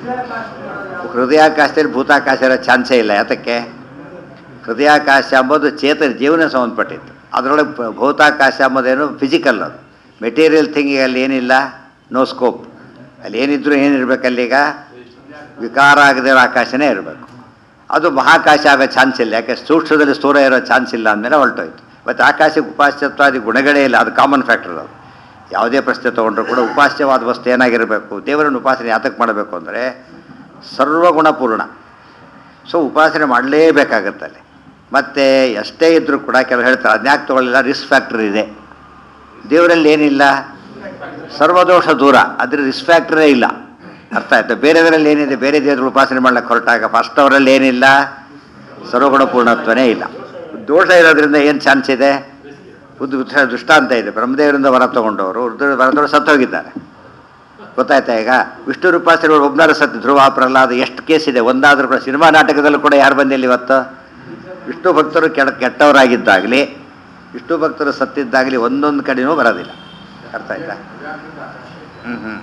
ಹೃದಯಾಕಾಶದಲ್ಲಿ ಭೂತಾಕಾಶ ಇರೋ ಚಾನ್ಸೇ ಇಲ್ಲ ಯಾತಕ್ಕೆ ಹೃದಯಾಕಾಶ ಎಂಬುದು ಚೇತನ ಜೀವನ ಸಂಬಂಧಪಟ್ಟಿತ್ತು ಅದರೊಳಗೆ ಪ- ಭೌತಾಕಾಶ ಎಂಬುದೇನು ಫಿಸಿಕಲ್ ಅದು ಮೆಟೀರಿಯಲ್ ಥಿಂಗಿಗೆ ಅಲ್ಲಿ ಏನಿಲ್ಲ ನೋ ಸ್ಕೋಪ್ ಅಲ್ಲಿ ಏನಿದ್ರು ಏನಿರ್ಬೇಕು ಅಲ್ಲೀಗ ವಿಕಾರ ಆಗದೇ ಇರೋ ಆಕಾಶನೇ ಇರಬೇಕು ಅದು ಮಹಾಕಾಶ ಆಗೋ ಚಾನ್ಸ್ ಇಲ್ಲ ಯಾಕೆ ಸೂಕ್ಷ್ಮದಲ್ಲಿ ಸ್ಥೂಲ ಇರೋ ಚಾನ್ಸ್ ಇಲ್ಲ ಅಂದಮೇಲೆ ಹೊರಟೋಯ್ತು ಮತ್ತು ಆಕಾಶಕ್ಕೆ ಉಪಾಸ್ಯತ್ವಾದಿ ಗುಣಗಳೇ ಇಲ್ಲ ಅದು ಕಾಮನ್ ಫ್ಯಾಕ್ಟರ್ ಅದು ಯಾವುದೇ ಪ್ರಶ್ನೆ ತೊಗೊಂಡ್ರು ಕೂಡ ಉಪಾಸ್ಯವಾದ ವಸ್ತು ಏನಾಗಿರಬೇಕು ದೇವರನ್ನು ಉಪಾಸನೆ ಯಾತಕ್ಕೆ ಮಾಡಬೇಕು ಅಂದರೆ ಸರ್ವಗುಣಪೂರ್ಣ ಸೊ ಉಪಾಸನೆ ಮಾಡಲೇಬೇಕಾಗತ್ತೆ ಅಲ್ಲಿ ಮತ್ತು ಎಷ್ಟೇ ಇದ್ದರೂ ಕೂಡ ಕೆಲವು ಹೇಳ್ತಾರೆ ಅದ್ಯಾಕೆ ತೊಗೊಳ್ಳಿಲ್ಲ ರಿಸ್ಕ್ ಫ್ಯಾಕ್ಟರ್ ಇದೆ ದೇವರಲ್ಲಿ ಏನಿಲ್ಲ ಸರ್ವದೋಷ ದೂರ ಅದ್ರ ರಿಸ್ಕ್ ಫ್ಯಾಕ್ಟರೇ ಇಲ್ಲ ಅರ್ಥ ಆಯ್ತಾ ಬೇರೆದರಲ್ಲಿ ಏನಿದೆ ಬೇರೆ ದೇವರ ಉಪಾಸನೆ ಮಾಡ್ಲಿಕ್ಕೆ ಹೊರಟಾಗ ಫಸ್ಟ್ ಅವರಲ್ಲಿ ಏನಿಲ್ಲ ಸರ್ವಗುಣ ಪೂರ್ಣತ್ವನೇ ಇಲ್ಲ ದೋಷ ಇರೋದ್ರಿಂದ ಏನು ಚಾನ್ಸ್ ಇದೆ ಉದ್ ಉದ್- ದೃಷ್ಟಾಂತ ಇದೆ ಬ್ರಹ್ಮದೇವರಿಂದ ವರ ತಗೊಂಡವರು ರುದ್ರ ವರದವರು ಸತ್ತೋಗಿದ್ದಾರೆ ಗೊತ್ತಾಯ್ತಾ ಈಗ ವಿಷ್ಣು ಉಪಾಸನೆಗಳು ಒಬ್ಬನಾರು ಸತ್ತು ಧ್ರುವ ಪ್ರಹ್ಲಾದ ಎಷ್ಟು ಕೇಸ್ ಇದೆ ಒಂದಾದ್ರೂ ಕೂಡ ಸಿನಿಮಾ ನಾಟಕದಲ್ಲೂ ಕೂಡ ಯಾರು ಬಂದಿಲ್ಲ ಇವತ್ತು ವಿಷ್ಣು ಭಕ್ತರು ಕೆಡ ಕೆಟ್ಟವರಾಗಿದ್ದಾಗಲಿ ವಿಷ್ಣು ಭಕ್ತರು ಸತ್ತಿದ್ದಾಗಲಿ ಒಂದೊಂದು ಕಡೆನೂ ಬರೋದಿಲ್ಲ ಅರ್ಥ ಆಯ್ತಾ ಹ್ಞೂ ಹ್ಞೂ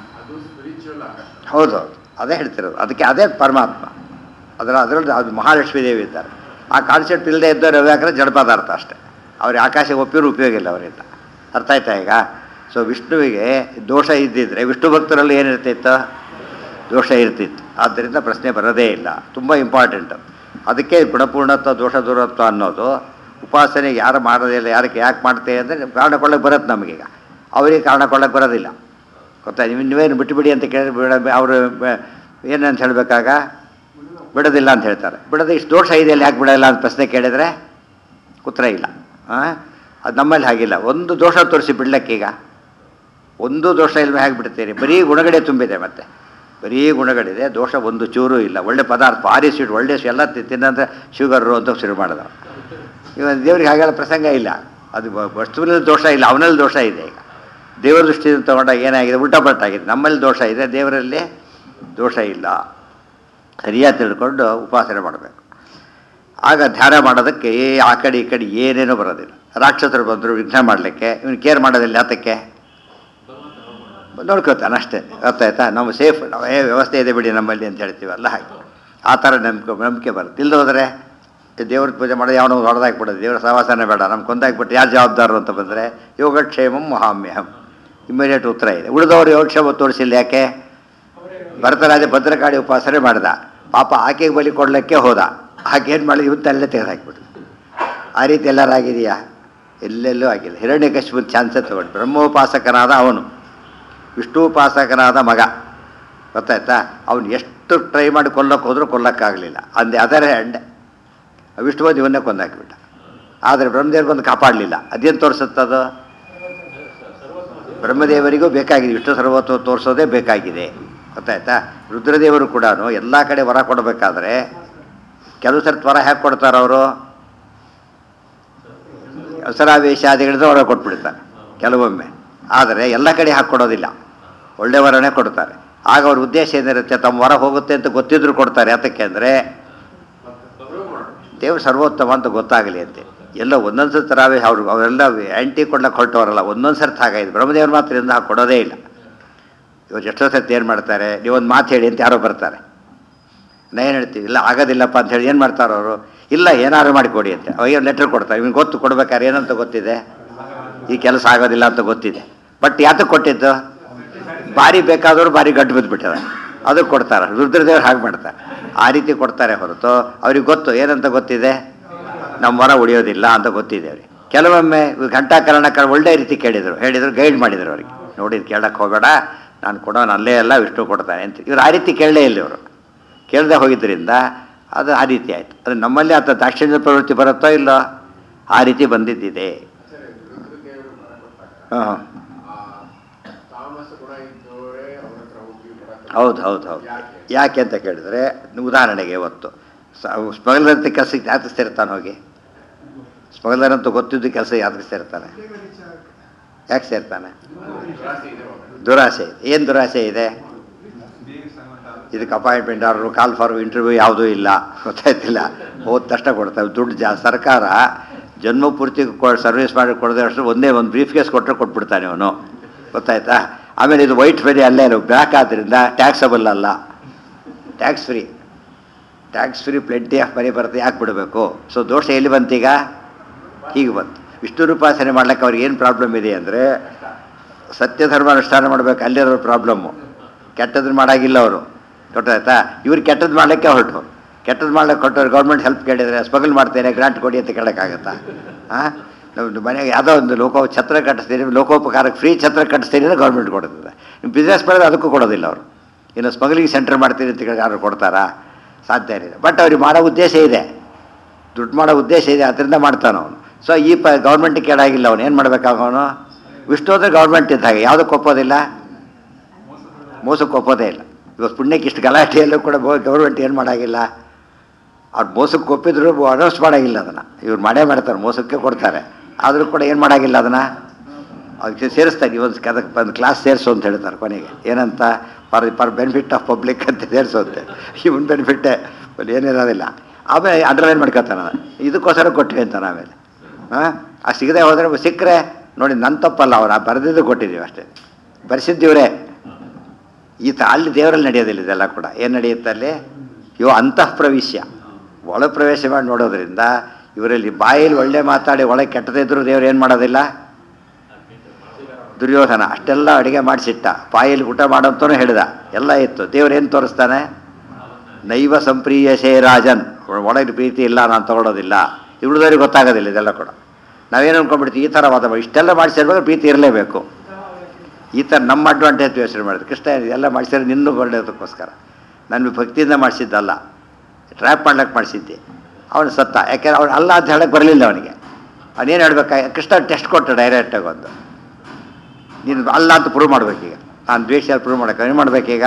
ಹೌದು ಹೌದು ಅದೇ ಹೇಳ್ತಿರೋದು ಅದಕ್ಕೆ ಅದೇ ಪರಮಾತ್ಮ ಅದರ ಅದರಲ್ಲಿ ಅದು ಮಹಾಲಕ್ಷ್ಮೀ ದೇವಿ ಇದ್ದಾರೆ ಆ ಕಾನ್ಸೆಪ್ಟ್ ಇಲ್ಲದೆ ಇದ್ದವ್ರು ಯಾವ್ಯಾಕ್ರೆ ಜಡ ಪದಾರ್ಥ ಅಷ್ಟೇ ಅವ್ರಿಗೆ ಆಕಾಶ ಒಪ್ಪಿರೋ ಉಪಯೋಗ ಇಲ್ಲ ಅವರಿಂದ ಅರ್ಥ ಆಯ್ತಾ ಈಗ ಸೊ ವಿಷ್ಣುವಿಗೆ ದೋಷ ಇದ್ದಿದ್ರೆ ವಿಷ್ಣು ಭಕ್ತರಲ್ಲಿ ಏನಿರ್ತಿತ್ತು ದೋಷ ಇರ್ತಿತ್ತು ಆದ್ದರಿಂದ ಪ್ರಶ್ನೆ ಬರೋದೇ ಇಲ್ಲ ತುಂಬ ಇಂಪಾರ್ಟೆಂಟ್ ಅದಕ್ಕೆ ಗುಣಪೂರ್ಣತ್ವ ದೋಷ ದೂರತ್ವ ಅನ್ನೋದು ಉಪಾಸನೆಗೆ ಯಾರು ಮಾಡೋದೇ ಇಲ್ಲ ಯಾರಕ್ಕೆ ಯಾಕೆ ಮಾಡ್ತೇವೆ ಅಂದರೆ ಕಾರಣ ಕೊಳ್ಳಕ್ಕೆ ಬರುತ್ತೆ ನಮಗೀಗ ಅವರಿಗೆ ಕಾರಣ ಕೊಳ್ಳಕ್ಕೆ ಬರೋದಿಲ್ಲ ಗೊತ್ತಾ ನೀವು ನೀವೇನು ಬಿಟ್ಟುಬಿಡಿ ಅಂತ ಕೇಳಿ ಬಿಡ ಅವರು ಏನಂತ ಹೇಳಬೇಕಾಗ ಬಿಡೋದಿಲ್ಲ ಅಂತ ಹೇಳ್ತಾರೆ ಬಿಡೋದು ಇಷ್ಟು ದೋಷ ಇದೆಯಲ್ಲ ಯಾಕೆ ಬಿಡೋಲ್ಲ ಅಂತ ಪ್ರಶ್ನೆ ಕೇಳಿದರೆ ಉತ್ತರ ಇಲ್ಲ ಹಾಂ ಅದು ನಮ್ಮಲ್ಲಿ ಹಾಗಿಲ್ಲ ಒಂದು ದೋಷ ತೋರಿಸಿ ಬಿಡ್ಲಕ್ಕೀಗ ಒಂದು ದೋಷ ಇಲ್ವೇ ಹೇಗೆ ಬಿಡ್ತೀರಿ ಬರೀ ಗುಣಗಳೇ ತುಂಬಿದೆ ಮತ್ತೆ ಬರೀ ಗುಣಗಳಿದೆ ದೋಷ ಒಂದು ಚೂರು ಇಲ್ಲ ಒಳ್ಳೆ ಪದಾರ್ಥ ಭಾರಿ ಸ್ವೀಟ್ ಒಳ್ಳೆ ಸ್ವೀಟ್ ಎಲ್ಲ ತಿ- ತಿನ್ನಂದ್ರೆ ಶುಗರು ಅಂತ ಶುರು ಮಾಡಿದ ಇವಾಗ ದೇವ್ರಿಗೆ ಹಾಗೆಲ್ಲ ಪ್ರಸಂಗ ಇಲ್ಲ ಅದು ವ- ವಸ್ತುವಿನಲ್ಲಿ ದೋಷ ಇಲ್ಲ ಅವನಲ್ಲಿ ದೋಷ ಇದೆ ಈಗ ದೇವರ ದೃಷ್ಟಿಯಿಂದ ತಗೊಂಡಾಗ ಏನಾಗಿದೆ ಉಲ್ಟಾ ಪಲ್ಟಾಗಿದೆ ನಮ್ಮಲ್ಲಿ ದೋಷ ಇದೆ ದೇವರಲ್ಲಿ ದೋಷ ಇಲ್ಲ ಸರಿಯಾಗಿ ತಿಳ್ಕೊಂಡು ಉಪಾಸನೆ ಮಾಡಬೇಕು ಆಗ ಧ್ಯಾನ ಮಾಡೋದಕ್ಕೆ ಏ ಆ ಕಡೆ ಈ ಕಡೆ ಏನೇನೂ ಬರೋದಿಲ್ಲ ರಾಕ್ಷಸರು ಬಂದರು ವಿಘ್ನ ಮಾಡಲಿಕ್ಕೆ ಇವನು ಕೇರ್ ಮಾಡೋದಿಲ್ಲ ಯಾತಕ್ಕೆ ನೋಡ್ಕೋತಾನೆ ಅಷ್ಟೇ ಗೊತ್ತಾಯ್ತಾ ನಾವು ಸೇಫ್ ನಾವು ಏ ವ್ಯವಸ್ಥೆ ಇದೆ ಬಿಡಿ ನಮ್ಮಲ್ಲಿ ಅಂತ ಹೇಳ್ತೀವಲ್ಲ ಹಾಗೆ ಆ ಥರ ನಂಬಿಕೆ ನಂಬಿಕೆ ಬರುತ್ತೆ ಇಲ್ಲದೆ ಹೋದರೆ ದೇವ್ರ ಪೂಜೆ ಮಾಡೋದು ಯಾವನೋ ಹೊಡೆದಾಕ್ಬಿಡೋದು ದೇವರ ಸಹವಾಸನೆ ಬೇಡ ನಮ್ಗೆ ಕೊಂದಾಕ್ಬಿಟ್ಟು ಯಾರು ಜವಾಬ್ದಾರರು ಅಂತ ಬಂದರೆ ಯೋಗಕ್ಷೇಮಂ ಮಹಾಮ್ಯಹಂ ಇಮ್ಮಿಡಿಯೇಟ್ ಉತ್ತರ ಇದೆ ಉಳಿದವರು ಯೋಗಕ್ಷೇಮ ತೋರಿಸಿಲ್ಲ ಯಾಕೆ ಭರತರಾಜ ಭದ್ರಕಾಳಿ ಉಪಾಸನೆ ಮಾಡ್ದ ಪಾಪ ಆಕೆಗೆ ಬಲಿ ಕೊಡಲಿಕ್ಕೆ ಹೋದ ಆಕೆ ಏನು ಮಾಡಿದ ಇವತ್ತು ಅಲ್ಲೇ ತೆಗೆದಾಕ್ಬಿಟ್ಟು ಆ ರೀತಿ ಎಲ್ಲರೂ ಆಗಿದೆಯಾ ಎಲ್ಲೆಲ್ಲೂ ಆಗಿಲ್ಲ ಹಿರಣ್ಯಕಶಿಪನ ಚಾನ್ಸೇ ತಗೊಂಡು ಬ್ರಹ್ಮೋಪಾಸಕನಾದ ಅವನು ವಿಷ್ಣುಪಾಸಕನಾದ ಮಗ ಗೊತ್ತಾಯ್ತಾ ಅವ್ನು ಎಷ್ಟು ಟ್ರೈ ಮಾಡಿ ಕೊಲ್ಲಕ್ಕೆ ಹೋದ್ರೂ ಕೊಲ್ಲಕ್ಕಾಗಲಿಲ್ಲ ಅಂದೆ ಅದರ ಹ್ಯಾಂಡ್ ವಿಷ್ಣುವದ್ ಇವನ್ನೇ ಕೊಂದಾಕಿಬಿಟ್ಟ ಆದರೆ ಬ್ರಹ್ಮದೇವ್ರಿಗೊಂದು ಕಾಪಾಡಲಿಲ್ಲ ಅದೇನು ತೋರಿಸುತ್ತದು ಬ್ರಹ್ಮದೇವರಿಗೂ ಬೇಕಾಗಿದೆ ವಿಷ್ಣು ಸರ್ವತ್ವ ತೋರಿಸೋದೇ ಬೇಕಾಗಿದೆ ಗೊತ್ತಾಯ್ತಾ ರುದ್ರದೇವರು ಕೂಡ ಎಲ್ಲ ಕಡೆ ವರ ಕೊಡಬೇಕಾದ್ರೆ ಕೆಲವು ಸರ್ತಿ ವರ ಹೇಗೆ ಕೊಡ್ತಾರೆ ಅವರು ಅವಸರಾವೇಶಾದಿಗಳಿಂದ ವರ ಕೊಟ್ಬಿಡ್ತಾರೆ ಕೆಲವೊಮ್ಮೆ ಆದರೆ ಎಲ್ಲ ಕಡೆ ಹಾಕ್ಕೊಡೋದಿಲ್ಲ ಒಳ್ಳೆ ವರನೇ ಕೊಡ್ತಾರೆ ಆಗ ಅವ್ರ ಉದ್ದೇಶ ಏನಿರುತ್ತೆ ತಮ್ಮ ವರ ಹೋಗುತ್ತೆ ಅಂತ ಗೊತ್ತಿದ್ರು ಕೊಡ್ತಾರೆ ಯಾತಕ್ಕೆ ಅಂದರೆ ದೇವರು ಸರ್ವೋತ್ತಮ ಅಂತ ಗೊತ್ತಾಗಲಿ ಅಂತೆ ಎಲ್ಲ ಒಂದೊಂದು ಸರ್ತಿ ರಾವೇ ಅವರು ಅವರೆಲ್ಲ ಆ್ಯಂಟಿ ಕೊಡ್ಲಕ್ಕೆ ಹೊರಟವರಲ್ಲ ಒಂದೊಂದು ಸರ್ತಿ ಹಾಗಾಯ್ತು ಬ್ರಹ್ಮದೇವ್ರ ಮಾತ್ರ ಇಂದ ಹಾಗೆ ಕೊಡೋದೇ ಇಲ್ಲ ಇವ್ರು ಎಷ್ಟೋ ಸರ್ತಿ ಏನು ಮಾಡ್ತಾರೆ ನೀವೊಂದು ಮಾತು ಹೇಳಿ ಅಂತ ಯಾರೋ ಬರ್ತಾರೆ ನಾ ಏನು ಹೇಳ್ತೀವಿ ಇಲ್ಲ ಆಗೋದಿಲ್ಲಪ್ಪ ಅಂತ ಹೇಳಿ ಏನು ಮಾಡ್ತಾರೆ ಅವರು ಇಲ್ಲ ಏನಾದ್ರು ಮಾಡಿಕೊಡಿ ಅಂತ ಅವಾಗ ಲೆಟ್ರ್ ಕೊಡ್ತಾರೆ ಇವ್ನಿಗೆ ಗೊತ್ತು ಕೊಡ್ಬೇಕಾದ್ರೆ ಏನಂತ ಗೊತ್ತಿದೆ ಈ ಕೆಲಸ ಆಗೋದಿಲ್ಲ ಅಂತ ಗೊತ್ತಿದೆ ಬಟ್ ಯಾತಕ್ಕೆ ಕೊಟ್ಟಿದ್ದು ಭಾರಿ ಬೇಕಾದವರು ಭಾರಿ ಗಟ್ಟು ಬಿದ್ದುಬಿಟ್ಟಿದ್ದಾರೆ ಅದಕ್ಕೆ ಕೊಡ್ತಾರೆ ರುದ್ರದೇವ್ರು ಹಾಗೆ ಮಾಡ್ತಾರೆ ಆ ರೀತಿ ಕೊಡ್ತಾರೆ ಹೊರತು ಅವ್ರಿಗೆ ಗೊತ್ತು ಏನಂತ ಗೊತ್ತಿದೆ ನಮ್ಮ ವರ ಉಳಿಯೋದಿಲ್ಲ ಅಂತ ಗೊತ್ತಿದೆ ಅವ್ರಿಗೆ ಕೆಲವೊಮ್ಮೆ ಇವ್ರು ಘಂಟಾಕರಣಕ್ಕೆ ಒಳ್ಳೆ ರೀತಿ ಕೇಳಿದರು ಹೇಳಿದರು ಗೈಡ್ ಮಾಡಿದರು ಅವ್ರಿಗೆ ನೋಡಿ ಕೇಳಕ್ಕೆ ಹೋಗಬೇಡ ನಾನು ಕೊಡೋನು ಅಲ್ಲೇ ಎಲ್ಲ ವಿಷ್ಣು ಕೊಡ್ತಾನೆ ಅಂತ ಇವ್ರು ಆ ರೀತಿ ಕೇಳಲೇ ಇಲ್ಲ ಇವರು ಕೇಳದೆ ಹೋಗಿದ್ದರಿಂದ ಅದು ಆ ರೀತಿ ಆಯಿತು ಅದು ನಮ್ಮಲ್ಲಿ ಆತ ದಾಕ್ಷಿಣ್ಯ ಪ್ರವೃತ್ತಿ ಬರುತ್ತೋ ಇಲ್ಲೋ ಆ ರೀತಿ ಬಂದಿದ್ದಿದೆ ಹಾಂ ತಾಮಸ ಗುಣ ಇದ್ದವರೇ ಅವ್ರ ಹತ್ರ ಹೋಗಿ ಬರಕ್ಕೆ ಹೌದು ಹೌದು ಹೌದು ಯಾಕೆ ಅಂತ ಕೇಳಿದ್ರೆ ಉದಾಹರಣೆಗೆ ಇವತ್ತು ಸ್ಮಗ್ಲರ್ ಅಂತ ಕೆಲಸಕ್ಕೆ ಯಾಕೆ ಸೇರ್ತಾನೆ ಹೋಗಿ ಸ್ಮಗ್ಲರ್ ಅಂತ ಗೊತ್ತಿದ್ದು ಕೆಲಸ ಯಾಕೆ ಸೇರ್ತಾನೆ ಯಾಕೆ ಸೇರ್ತಾನೆ ರಾಶಿ ಇದೆ ಅವಾಗ. ದುರಾಸೆ ಏನು ದುರಾಸೆ ಇದೆ ಇದಕ್ಕೆ appointment order call for interview ಯಾವುದೂ ಇಲ್ಲ ಗೊತ್ತಾಯ್ತಿಲ್ಲ ಹೋದ ತಕ್ಷಣ ಕೊಡ್ತಾರೆ ದುಡ್ಡು ಜಾ ಸರ್ಕಾರ ಜನ್ಮ ಪೂರ್ತಿ ಸರ್ವಿಸ್ ಮಾಡಿ ಕೊಡದೆ ಅಷ್ಟು ಒಂದೇ ಒಂದು ಬ್ರೀಫ್ ಕೇಸ್ ಕೊಟ್ಟರೆ ಕೊಟ್ಬಿಡ್ತಾನೆ ಅವನು ಗೊತ್ತಾಯ್ತಾ ಆಮೇಲೆ ಇದು ವೈಟ್ ಫೆರಿ ಅಲ್ಲೇ ಬ್ಲ್ಯಾಕ್ ಆದ್ದರಿಂದ ಟ್ಯಾಕ್ಸಬಲ್ ಅಲ್ಲ tax free tax free plenty of money ಬರುತ್ತೆ ಯಾಕೆ ಬಿಡಬೇಕು ಸೊ ದೋಷ ಎಲ್ಲಿ ಬಂತೀಗ ಹೀಗೆ ಬಂತು ವಿಷ್ಣು ರೂಪಾಸನೆ ಮಾಡ್ಲಿಕ್ಕೆ ಅವ್ರಿಗೆ ಏನು ಪ್ರಾಬ್ಲಮ್ ಇದೆ ಅಂದರೆ ಸತ್ಯ ಧರ್ಮ ಅನುಷ್ಠಾನ ಮಾಡಬೇಕು ಅಲ್ಲಿರೋ ಪ್ರಾಬ್ಲಮ್ಮು ಕೆಟ್ಟದ್ದು ಮಾಡಾಗಿಲ್ಲ ಅವರು ಗೊತ್ತಾಯ್ತಾ ಇವ್ರು ಕೆಟ್ಟದ್ದು ಮಾಡಲಿಕ್ಕೆ ಹೊರಟು ಕೆಟ್ಟದ್ದು ಮಾಡ್ಲಿಕ್ಕೆ ಹೊರಟವ್ರು ಗೌರ್ಮೆಂಟ್ ಹೆಲ್ಪ್ ಕೇಳಿದರೆ ಸ್ಮಗಲ್ ಮಾಡ್ತೇನೆ ಗ್ರಾಂಟ್ ಕೊಡಿ ಅಂತ ಕೇಳೋಕ್ಕಾಗತ್ತಾ ಹಾಂ ನಮ್ಮದು ಮನೆಗೆ ಯಾವುದೋ ಒಂದು ಲೋಕ ಛತ್ರ ಕಟ್ಟಿಸ್ತೀನಿ ಲೋಕೋಪಕಾರಕ್ಕೆ ಫ್ರೀ ಛತ್ರ ಕಟ್ಟಿಸ್ತೀನಿ ಅಂದರೆ ಗೌರ್ಮೆಂಟ್ ಕೊಡ್ತದೆ ನೀವು ಬಿಸ್ನೆಸ್ ಮಾಡಿದ್ರೆ ಅದಕ್ಕೂ ಕೊಡೋದಿಲ್ಲ ಅವರು ಇನ್ನು ಸ್ಮಗ್ಲಿಂಗ್ ಸೆಂಟರ್ ಮಾಡ್ತೀನಿ ಅಂತ ಕೇಳಿ ಯಾರು ಕೊಡ್ತಾರಾ ಸಾಧ್ಯ ಇಲ್ಲ ಬಟ್ ಅವ್ರಿಗೆ ಮಾಡೋ ಉದ್ದೇಶ ಇದೆ ದುಡ್ಡು ಮಾಡೋ ಉದ್ದೇಶ ಇದೆ ಅದರಿಂದ ಮಾಡ್ತಾನೆ ಅವನು ಸೊ ಈ ಪ ಗೌರ್ಮೆಂಟಿಗೆ ಕೇಳಾಗಿಲ್ಲ ಅವನು ಏನು ಮಾಡಬೇಕಾಗವನು ವಿಷ್ಣು ಅಂದರೆ ಗೌರ್ಮೆಂಟ್ ಇದ್ದ ಹಾಗೆ ಯಾವುದಕ್ಕೆ ಒಪ್ಪೋದಿಲ್ಲ ಮೋಸಕ್ಕೆ ಒಪ್ಪೋದೇ ಇಲ್ಲ ಇವತ್ತು ಪುಣ್ಯಕ್ಕೆ ಇಷ್ಟು ಗಲಾಟೆಯಲ್ಲೂ ಕೂಡ ಗೌರ್ಮೆಂಟ್ ಏನು ಮಾಡಾಗಿಲ್ಲ ಅವ್ರು ಮೋಸಕ್ಕೆ ಒಪ್ಪಿದ್ರು ಅನೌನ್ಸ್ ಮಾಡಾಗಿಲ್ಲ ಅದನ್ನು ಇವ್ರು ಮಾಡೇ ಮಾಡ್ತಾರೆ ಮೋಸಕ್ಕೆ ಕೊಡ್ತಾರೆ ಆದರೂ ಕೂಡ ಏನು ಮಾಡಾಗಿಲ್ಲ ಅದನ್ನು ಅದಕ್ಕೆ ಸೇರಿಸ್ತಾರೆ ಇವತ್ತು ಅದಕ್ಕೆ ಒಂದು ಕ್ಲಾಸ್ ಸೇರಿಸು ಅಂತ ಹೇಳ್ತಾರೆ ಕೊನೆಗೆ ಏನಂತ for for benefit of public ಅಂತ ಸೇರಿಸು ಅಂತ ಇವನ್ ಬೆನಿಫಿಟ್ಟೇ ಏನಿರೋದಿಲ್ಲ ಆಮೇಲೆ ಅಂಡರ್ಲೈನ್ ಮಾಡ್ಕೊತಾನೆ ನಾನು. ಇದಕ್ಕೋಸ್ಕರ ಕೊಟ್ವಿ ಅಂತಾನೆ ಆಮೇಲೆ ಹಾಂ ಆ ಸಿಗದೆ ಹೋದರೆ ಸಿಕ್ಕರೆ ನೋಡಿ ನನ್ನ ತಪ್ಪಲ್ಲ ಅವ್ರು ಆ ಬರೆದಿದ್ದು ಕೊಟ್ಟಿದ್ದೀವಿ ಅಷ್ಟೇ ಬರೆಸಿದ್ದೀವ್ರೆ ಈ ತ ಅಲ್ಲಿ ದೇವರಲ್ಲಿ ನಡೆಯೋದಿಲ್ಲ ಇದೆಲ್ಲ ಕೂಡ ಏನು ನಡೆಯುತ್ತೆ ಅಲ್ಲಿ ಇವು ಅಂತಃ ಪ್ರವೇಶ್ಯ ಒಳ ಪ್ರವೇಶ ಮಾಡಿ ನೋಡೋದ್ರಿಂದ ಇವರಲ್ಲಿ ಬಾಯಲ್ಲಿ ಒಳ್ಳೆ ಮಾತಾಡಿ ಒಳಗೆ ಕೆಟ್ಟದಿದ್ರು ದೇವ್ರು ಏನು ಮಾಡೋದಿಲ್ಲ ದುರ್ಯೋಧನ ಅಷ್ಟೆಲ್ಲ ಅಡುಗೆ ಮಾಡಿಸಿಟ್ಟ ಬಾಯಲ್ಲಿ ಊಟ ಮಾಡೋಂತನೂ ಹೇಳಿದ ಎಲ್ಲ ಇತ್ತು ದೇವ್ರು ಏನು ತೋರಿಸ್ತಾನೆ ನೈವ ಸಂಪ್ರೀಯಸೇ ರಾಜನ್ ಒಳಗೆ ಪ್ರೀತಿ ಇಲ್ಲ ನಾನು ತಗೊಳ್ಳೋದಿಲ್ಲ ಇವ್ರದವ್ರಿಗೆ ಗೊತ್ತಾಗೋದಿಲ್ಲ ಇದೆಲ್ಲ ಕೂಡ ನಾವೇನು ಅನ್ಕೊಂಡ್ಬಿಡ್ತೀವಿ ಈ ಥರ ವಾದ ಮಾಡಿ ಇಷ್ಟೆಲ್ಲ ಮಾಡಿಸಿರ್ಬೇಕು ಪ್ರೀತಿ ಇರಲೇಬೇಕು ಈ ಥರ ನಮ್ಮ ಅಡ್ವಾಂಟೇಜ್ ಯೋಚನೆ ಮಾಡಿದ್ರು ಕೃಷ್ಣ ಎಲ್ಲ ಮಾಡಿಸಿದ್ರೆ ನಿನ್ನೂ ಒಳ್ಳೆಯದಕ್ಕೋಸ್ಕರ ನಾನು ಭಕ್ತಿಯಿಂದ ಮಾಡಿಸಿದ್ದಲ್ಲ ಟ್ರ್ಯಾಪ್ ಮಾಡ್ಲಿಕ್ಕೆ ಮಾಡಿಸಿದ್ದೆ ಅವನು ಸತ್ತ ಯಾಕೆಂದ್ರೆ ಅವ್ನು ಅಲ್ಲ ಅಂತ ಹೇಳಕ್ಕೆ ಬರಲಿಲ್ಲ ಅವನಿಗೆ ಅವನೇನು ಹೇಳ್ಬೇಕಾಗ ಕೃಷ್ಣ ಟೆಸ್ಟ್ ಕೊಟ್ಟ ಡೈರೆಕ್ಟಾಗಿ ಒಂದು ನೀನು ಅಲ್ಲ ಅಂತ ಪ್ರೂವ್ ಮಾಡ್ಬೇಕೀಗ ನಾನು ದ್ವೇಷ ಪ್ರೂವ್ ಮಾಡೋಕೆ ಏನು ಮಾಡ್ಬೇಕೀಗ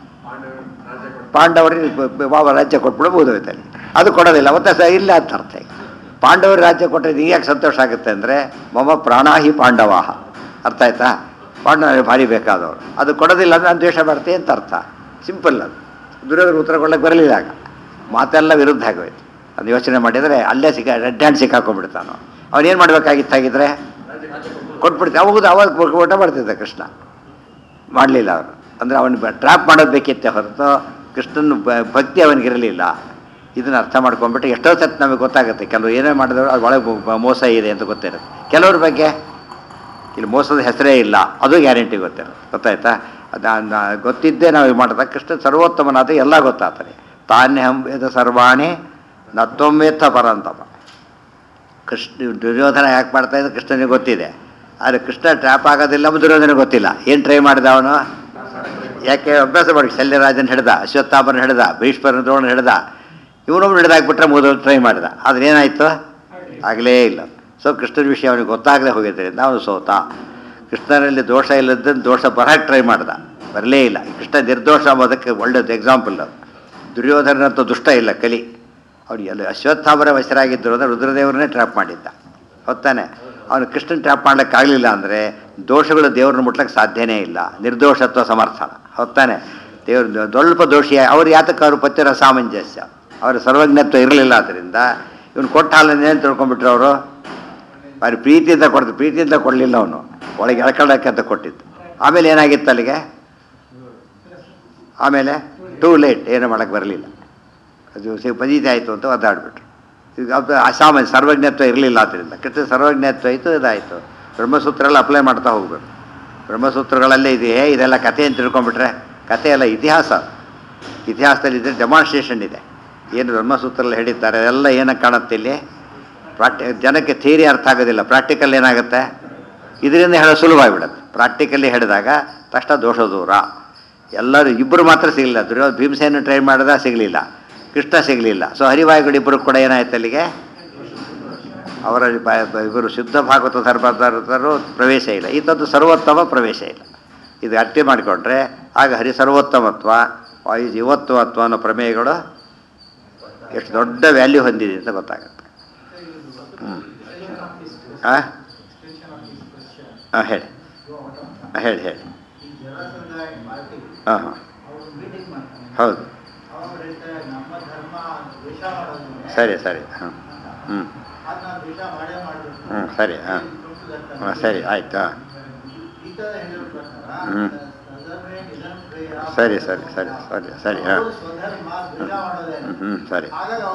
ಪಾಂಡವರು ರಾಜ್ಯ ಕೊಟ್ಟು ಪಾಂಡವರಿಗೆ ಬಾಬಾ ರಾಜ್ಯ ಕೊಟ್ಬಿಡು ಬೋಧೋಯ್ತು ಅಲ್ಲಿ ಅದು ಕೊಡೋದಿಲ್ಲ ಮತ್ತೆ ಸ ಇಲ್ಲ ಅಂತ ಅರ್ಥ ಈಗ ಪಾಂಡವರು ರಾಜ್ಯ ಕೊಟ್ಟರೆ ನಿಂಗೆ ಯಾಕೆ ಸಂತೋಷ ಆಗುತ್ತೆ ಅಂದರೆ ಮಮ ಪ್ರಾಣಾಹಿ ಪಾಂಡವಾಹ ಅರ್ಥ ಆಯ್ತಾ ಪಾಂಡವರಿಗೆ ಭಾರಿ ಬೇಕಾದವರು ಅದು ಕೊಡೋದಿಲ್ಲ ಅಂದರೆ ನಾನು ದ್ವೇಷ ಮಾಡ್ತೀನಿ ಅಂತ ಅರ್ಥ ಸಿಂಪಲ್ ಅದು ದುರ್ಯೋಧನ ಉತ್ತರ ಕೊಡಕ್ಕೆ ಬರಲಿಲ್ಲ ಆಗ ಮಾತೆಲ್ಲ ವಿರುದ್ಧ ಆಗೋಯ್ತು ಅದು ಯೋಚನೆ ಮಾಡಿದರೆ ಅಲ್ಲೇ ಸಿಕ್ಕ ರೆಡ್ ಹ್ಯಾಂಡ್ ಸಿಕ್ಕಾಕೊಂಡ್ಬಿಡ್ತಾನು ಅವನೇನು ಮಾಡಬೇಕಾಗಿತ್ತಾಗಿದ್ರೆ ಕೊಟ್ಬಿಡ್ತೀವಿ ಅವಾಗ ಅವಾಗ ಊಟ ಮಾಡ್ತಿದ್ದ ಕೃಷ್ಣ ಮಾಡಲಿಲ್ಲ ಅವರು ಅಂದರೆ ಅವನು ಟ್ರ್ಯಾಪ್ ಮಾಡೋದು ಬೇಕಿತ್ತೆ ಹೊರತು ಕೃಷ್ಣನ ಬ- ಭಕ್ತಿ ಅವನಿಗಿರಲಿಲ್ಲ ಇದನ್ನು ಅರ್ಥ ಮಾಡ್ಕೊಂಡ್ಬಿಟ್ಟು ಎಷ್ಟೋ ಸತ್ ನಮಗೆ ಗೊತ್ತಾಗುತ್ತೆ ಕೆಲವರು ಏನೇ ಮಾಡಿದ್ರು ಅದು ಒಳಗೆ ಬ- ಮೋಸ ಇದೆ ಅಂತ ಗೊತ್ತಿರುತ್ತೆ ಕೆಲವ್ರ ಬಗ್ಗೆ ಇಲ್ಲಿ ಮೋಸದ ಹೆಸರೇ ಇಲ್ಲ ಅದು ಗ್ಯಾರಂಟಿ ಗೊತ್ತಿರುತ್ತೆ ಗೊತ್ತಾಯ್ತಾ ಅದು ಗೊತ್ತಿದ್ದೇ ನಾವು ಇದು ಮಾಡಿದಾಗ ಕೃಷ್ಣ ಸರ್ವೋತ್ತಮನಾದ ಎಲ್ಲ ಗೊತ್ತಾಗ್ತದೆ ತಾನೇ ಹಂಬೇದ ಸರ್ವಾಣಿ ನತ್ತೊಮ್ಮೆತ್ತ ಪರಂತಪ ಕೃಷ್ಣ ದುರ್ಯೋಧನ ಯಾಕೆ ಮಾಡ್ತಾ ಇದ್ದ ಕೃಷ್ಣನಿಗೆ ಗೊತ್ತಿದೆ ಆದರೆ ಕೃಷ್ಣ ಟ್ರ್ಯಾಪ್ ಆಗೋದಿಲ್ಲ ಎಂಬ ದುರ್ಯೋಧನ ಗೊತ್ತಿಲ್ಲ ಏನು ಟ್ರೈ ಮಾಡಿದ ಅವನು ಯಾಕೆ ಅಭ್ಯಾಸ ಮಾಡಿ ಶಲ್ಯರಾಜನ್ ಹಿಡ್ದ ಅಶ್ವತ್ಥಾಮನ ಹಿಡ್ದ ಭೀಷ್ಮರ ದ್ರೋಣ ಹಿಡ್ದ ಇವನೊಬ್ರು ಹಿಡ್ದಾಕ್ಬಿಟ್ರೆ ಮೊದಲು ಟ್ರೈ ಮಾಡಿದ ಆದ್ರೆ ಏನಾಯ್ತು ಆಗಲೇ ಇಲ್ಲ ಸೊ ಕೃಷ್ಣನ ವಿಷಯ ಅವನಿಗೆ ಗೊತ್ತಾಗದೆ ಹೋಗಿದ್ದರಿಂದ ಅವನು ಸೋತ ಕೃಷ್ಣನಲ್ಲಿ ದೋಷ ಇಲ್ಲದನ್ನು ದೋಷ ಬರಕ್ಕೆ ಟ್ರೈ ಮಾಡ್ದ ಬರಲೇ ಇಲ್ಲ ಕೃಷ್ಣ ನಿರ್ದೋಷ ಅಂಬೋದಕ್ಕೆ ಒಳ್ಳೇದು ಎಕ್ಸಾಂಪಲ್ ಅದು ದುರ್ಯೋಧನಂತೂ ದುಷ್ಟ ಇಲ್ಲ ಕಲಿ ಅವ್ರು ಎಲ್ಲ ಅಶ್ವತ್ಥಾಮರ ವಶರಾಗಿದ್ದರು ಅಂದರೆ ರುದ್ರದೇವರನ್ನೇ ಟ್ರ್ಯಾಪ್ ಮಾಡಿದ್ದ ಹೊತ್ತಾನೆ ಅವನು ಕೃಷ್ಣನ್ ಟ್ರ್ಯಾಪ್ ಮಾಡ್ಲಿಕ್ಕಾಗಲಿಲ್ಲ ಅಂದರೆ ದೋಷಗಳು ದೇವ್ರನ್ನ ಮುಟ್ಲಿಕ್ಕೆ ಸಾಧ್ಯನೇ ಇಲ್ಲ ನಿರ್ದೋಷತ್ವ ಸಮರ್ಥನ ಹೊತ್ತಾನೆ ದೇವ್ರ ಸ್ವಲ್ಪ ದೋಷಿಯ ಅವ್ರು ಯಾತಕ್ಕೆ ಅವರು ಪತ್ಯರ ಸಾಮಂಜಸ್ಯ ಅವರ ಸರ್ವಜ್ಞತ್ವ ಇರಲಿಲ್ಲ ಆದ್ದರಿಂದ ಇವನು ಕೊಟ್ಟ ಹಾಲನ್ನೇನು ತಿಳ್ಕೊಂಡ್ಬಿಟ್ರು ಅವರು ಭಾರಿ ಪ್ರೀತಿಯಿಂದ ಕೊಡ್ತು ಪ್ರೀತಿಯಿಂದ ಕೊಡಲಿಲ್ಲ ಅವನು ಒಳಗೆ ಎಳ್ಕೊಳ್ಳೋಕ್ಕೆ ಅಂತ ಕೊಟ್ಟಿದ್ದು ಆಮೇಲೆ ಏನಾಗಿತ್ತು ಅಲ್ಲಿಗೆ ಆಮೇಲೆ ಟೂ ಲೇಟ್ ಏನು ಮಾಡೋಕ್ಕೆ ಬರಲಿಲ್ಲ ಅದು ಸಿ ಪದೀತಿ ಆಯಿತು ಅಂತ ಒದ್ದಾಡ್ಬಿಟ್ರು ಈಗ ಅದು ಅಸಾಮಾನ್ಯ ಸರ್ವಜ್ಞತ್ವ ಇರಲಿಲ್ಲ ಆದ್ದರಿಂದ ಕೃಷ್ಣ ಸರ್ವಜ್ಞತ್ವ ಆಯಿತು ಇದಾಯಿತು ಬ್ರಹ್ಮಸೂತ್ರ ಎಲ್ಲ ಅಪ್ಲೈ ಮಾಡ್ತಾ ಹೋಗ್ಬೇಕು ಬ್ರಹ್ಮಸೂತ್ರಗಳಲ್ಲೇ ಇದೆಯೇ ಇದೆಲ್ಲ ಕಥೆ ಅಂತ ತಿಳ್ಕೊಂಬಿಟ್ರೆ ಕಥೆ ಎಲ್ಲ ಇತಿಹಾಸ ಇತಿಹಾಸದಲ್ಲಿ ಇದ್ರೆ ಡೆಮಾನ್ಸ್ಟ್ರೇಷನ್ ಇದೆ ಏನು ಬ್ರಹ್ಮಸೂತ್ರದಲ್ಲಿ ಹೇಳಿದ್ದಾರೆ ಅದೆಲ್ಲ ಏನಕ್ಕೆ ಕಾಣುತ್ತೆ ಇಲ್ಲಿ ಪ್ರಾಕ್ಟಿ ಜನಕ್ಕೆ ಥಿಯರಿ ಅರ್ಥ ಆಗೋದಿಲ್ಲ ಪ್ರಾಕ್ಟಿಕಲ್ ಏನಾಗುತ್ತೆ ಇದರಿಂದ ಹೇಳೋ ಸುಲಭ ಆಗಿಬಿಡುತ್ತೆ ಪ್ರಾಕ್ಟಿಕಲಿ ಹೇಳಿದಾಗ ತಕ್ಷಣ ದೋಷ ದೂರ ಎಲ್ಲರೂ ಇಬ್ಬರು ಮಾತ್ರ ಸಿಗಲಿಲ್ಲ ದುರ್ಯೋ ಭೀಮಸೇನ ಟ್ರೈ ಮಾಡಿದ ಸಿಗಲಿಲ್ಲ ಕೃಷ್ಣ ಸಿಗಲಿಲ್ಲ ಸೊ ಹರಿವಾಯುಗಳು ಇಬ್ಬರು ಕೂಡ ಏನಾಯ್ತು ಅಲ್ಲಿಗೆ ಅವರ ಬ- ಬ- ಇವರು ಶುದ್ಧ ಭಾಗವತ ಧರ್ಮದಾರರು ಪ್ರವೇಶ ಇಲ್ಲ ಇಂಥದ್ದು ಸರ್ವೋತ್ತಮ ಪ್ರವೇಶ ಇಲ್ಲ ಇದು ಅರ್ಥ ಮಾಡಿಕೊಂಡ್ರೆ ಆಗ ಹರಿ ಸರ್ವೋತ್ತಮತ್ವ ವಾಯು ಜೀವೋತ್ತಮತ್ವ ಅನ್ನೋ ಪ್ರಮೇಯಗಳು ಎಷ್ಟು ದೊಡ್ಡ ವ್ಯಾಲ್ಯೂ ಹೊಂದಿದೆ ಅಂತ ಗೊತ್ತಾಗುತ್ತೆ ಹ್ಞೂ ಹಾಂ ಹಾಂ ಹೇಳಿ ಹಾಂ ಹೇಳಿ ಹೇಳಿ ಹಾಂ ಹಾಂ ಹೌದು ಸರಿ ಸರಿ ಹಾಂ ಹ್ಞೂ ಹ್ಞೂ ಸರಿ ಹಾಂ ಹಾಂ ಸರಿ ಆಯ್ತು ಹಾಂ ಹ್ಞೂ ಸರಿ ಸರಿ ಸರಿ ಸರಿ ಸರಿ ಹಾಂ ಹ್ಞೂ ಹ್ಞೂ ಸರಿ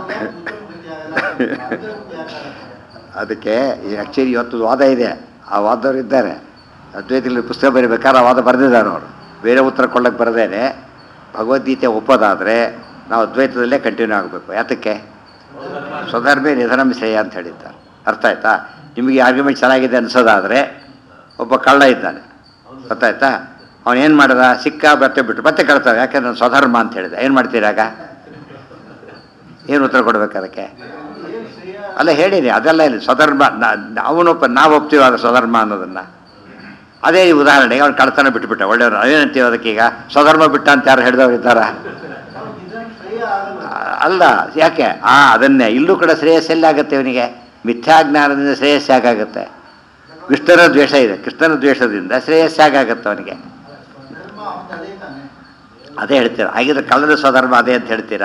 ಅದಕ್ಕೆ ಆ್ಯಕ್ಚುಲಿ ಇವತ್ತು ವಾದ ಇದೆ ಆ ವಾದವ್ರು ಇದ್ದಾರೆ ಅದ್ವೈತದಲ್ಲಿ ಪುಸ್ತಕ ಬರೀಬೇಕಾದ್ರೆ ಆ ವಾದ ಬರೆದಿದ್ದಾರೆ ಅವರು ಬೇರೆ ಉತ್ತರ ಕೊಡೋಕ್ಕೆ ಬರದೇನೆ ಭಗವದ್ಗೀತೆ ಒಪ್ಪೋದಾದರೆ ನಾವು ಅದ್ವೈತದಲ್ಲೇ ಕಂಟಿನ್ಯೂ ಆಗಬೇಕು ಯಾತಕ್ಕೆ ಸ್ವಧರ್ಮೇ ನಿಧನಂ ಶ್ರೇಯ ಅಂತ ಹೇಳಿದ್ದಾರೆ ಅರ್ಥ ಆಯ್ತಾ ನಿಮಗೆ ಆರ್ಗ್ಯುಮೆಂಟ್ ಚೆನ್ನಾಗಿದೆ ಅನ್ಸೋದಾದರೆ ಒಬ್ಬ ಕಳ್ಳ ಇದ್ದಾನೆ ಗೊತ್ತಾಯ್ತಾ ಅವನು ಏನು ಮಾಡಿದ ಸಿಕ್ಕ ಬತ್ತೆ ಬಿಟ್ಟು ಮತ್ತೆ ಕಳ್ತಾವೆ ಯಾಕೆಂದ್ರೆ ನಾನು ಸ್ವಧರ್ಮ ಅಂತ ಹೇಳಿದೆ ಏನು ಮಾಡ್ತೀರಾಗ ಏನು ಉತ್ತರ ಕೊಡ್ಬೇಕು ಅದಕ್ಕೆ ಅಲ್ಲ ಹೇಳಿದೆ ಅದೆಲ್ಲ ಇಲ್ಲಿ ಸ್ವಧರ್ಮ ಅವನೊಪ್ಪ ನಾವು ಒಪ್ತೀವಿ ಅದು ಸ್ವಧರ್ಮ ಅನ್ನೋದನ್ನು ಅದೇ ಈ ಉದಾಹರಣೆಗೆ ಅವ್ನು ಕಳ್ತನ ಬಿಟ್ಬಿಟ್ಟ ಒಳ್ಳೆಯವರು ಅದೇನಂತೀವಿ ಅದಕ್ಕೆ ಈಗ ಸ್ವಧರ್ಮ ಬಿಟ್ಟ ಅಂತ ಯಾರು ಹೇಳಿದವ್ರು ಇದ್ದಾರಾ ಅಲ್ಲ ಯಾಕೆ ಆ ಅದನ್ನೇ ಇಲ್ಲೂ ಕೂಡ ಶ್ರೇಯಸ್ಸೆಲ್ಲಿ ಆಗುತ್ತೆ ಇವನಿಗೆ ಮಿಥ್ಯಾಜ್ಞಾನದಿಂದ ಶ್ರೇಯಸ್ ಯಾಕಾಗುತ್ತೆ ಕೃಷ್ಣನ ದ್ವೇಷ ಇದೆ ಕೃಷ್ಣನ ದ್ವೇಷದಿಂದ ಶ್ರೇಯಸ್ ಯಾಕಾಗುತ್ತೆ ಅವನಿಗೆ ಅದೇ ಹೇಳ್ತೀರಾ ಹಾಗಿದ್ರೆ ಕಳ್ಳನ ಸ್ವಧರ್ಮ ಅದೇ ಅಂತ ಹೇಳ್ತೀರಾ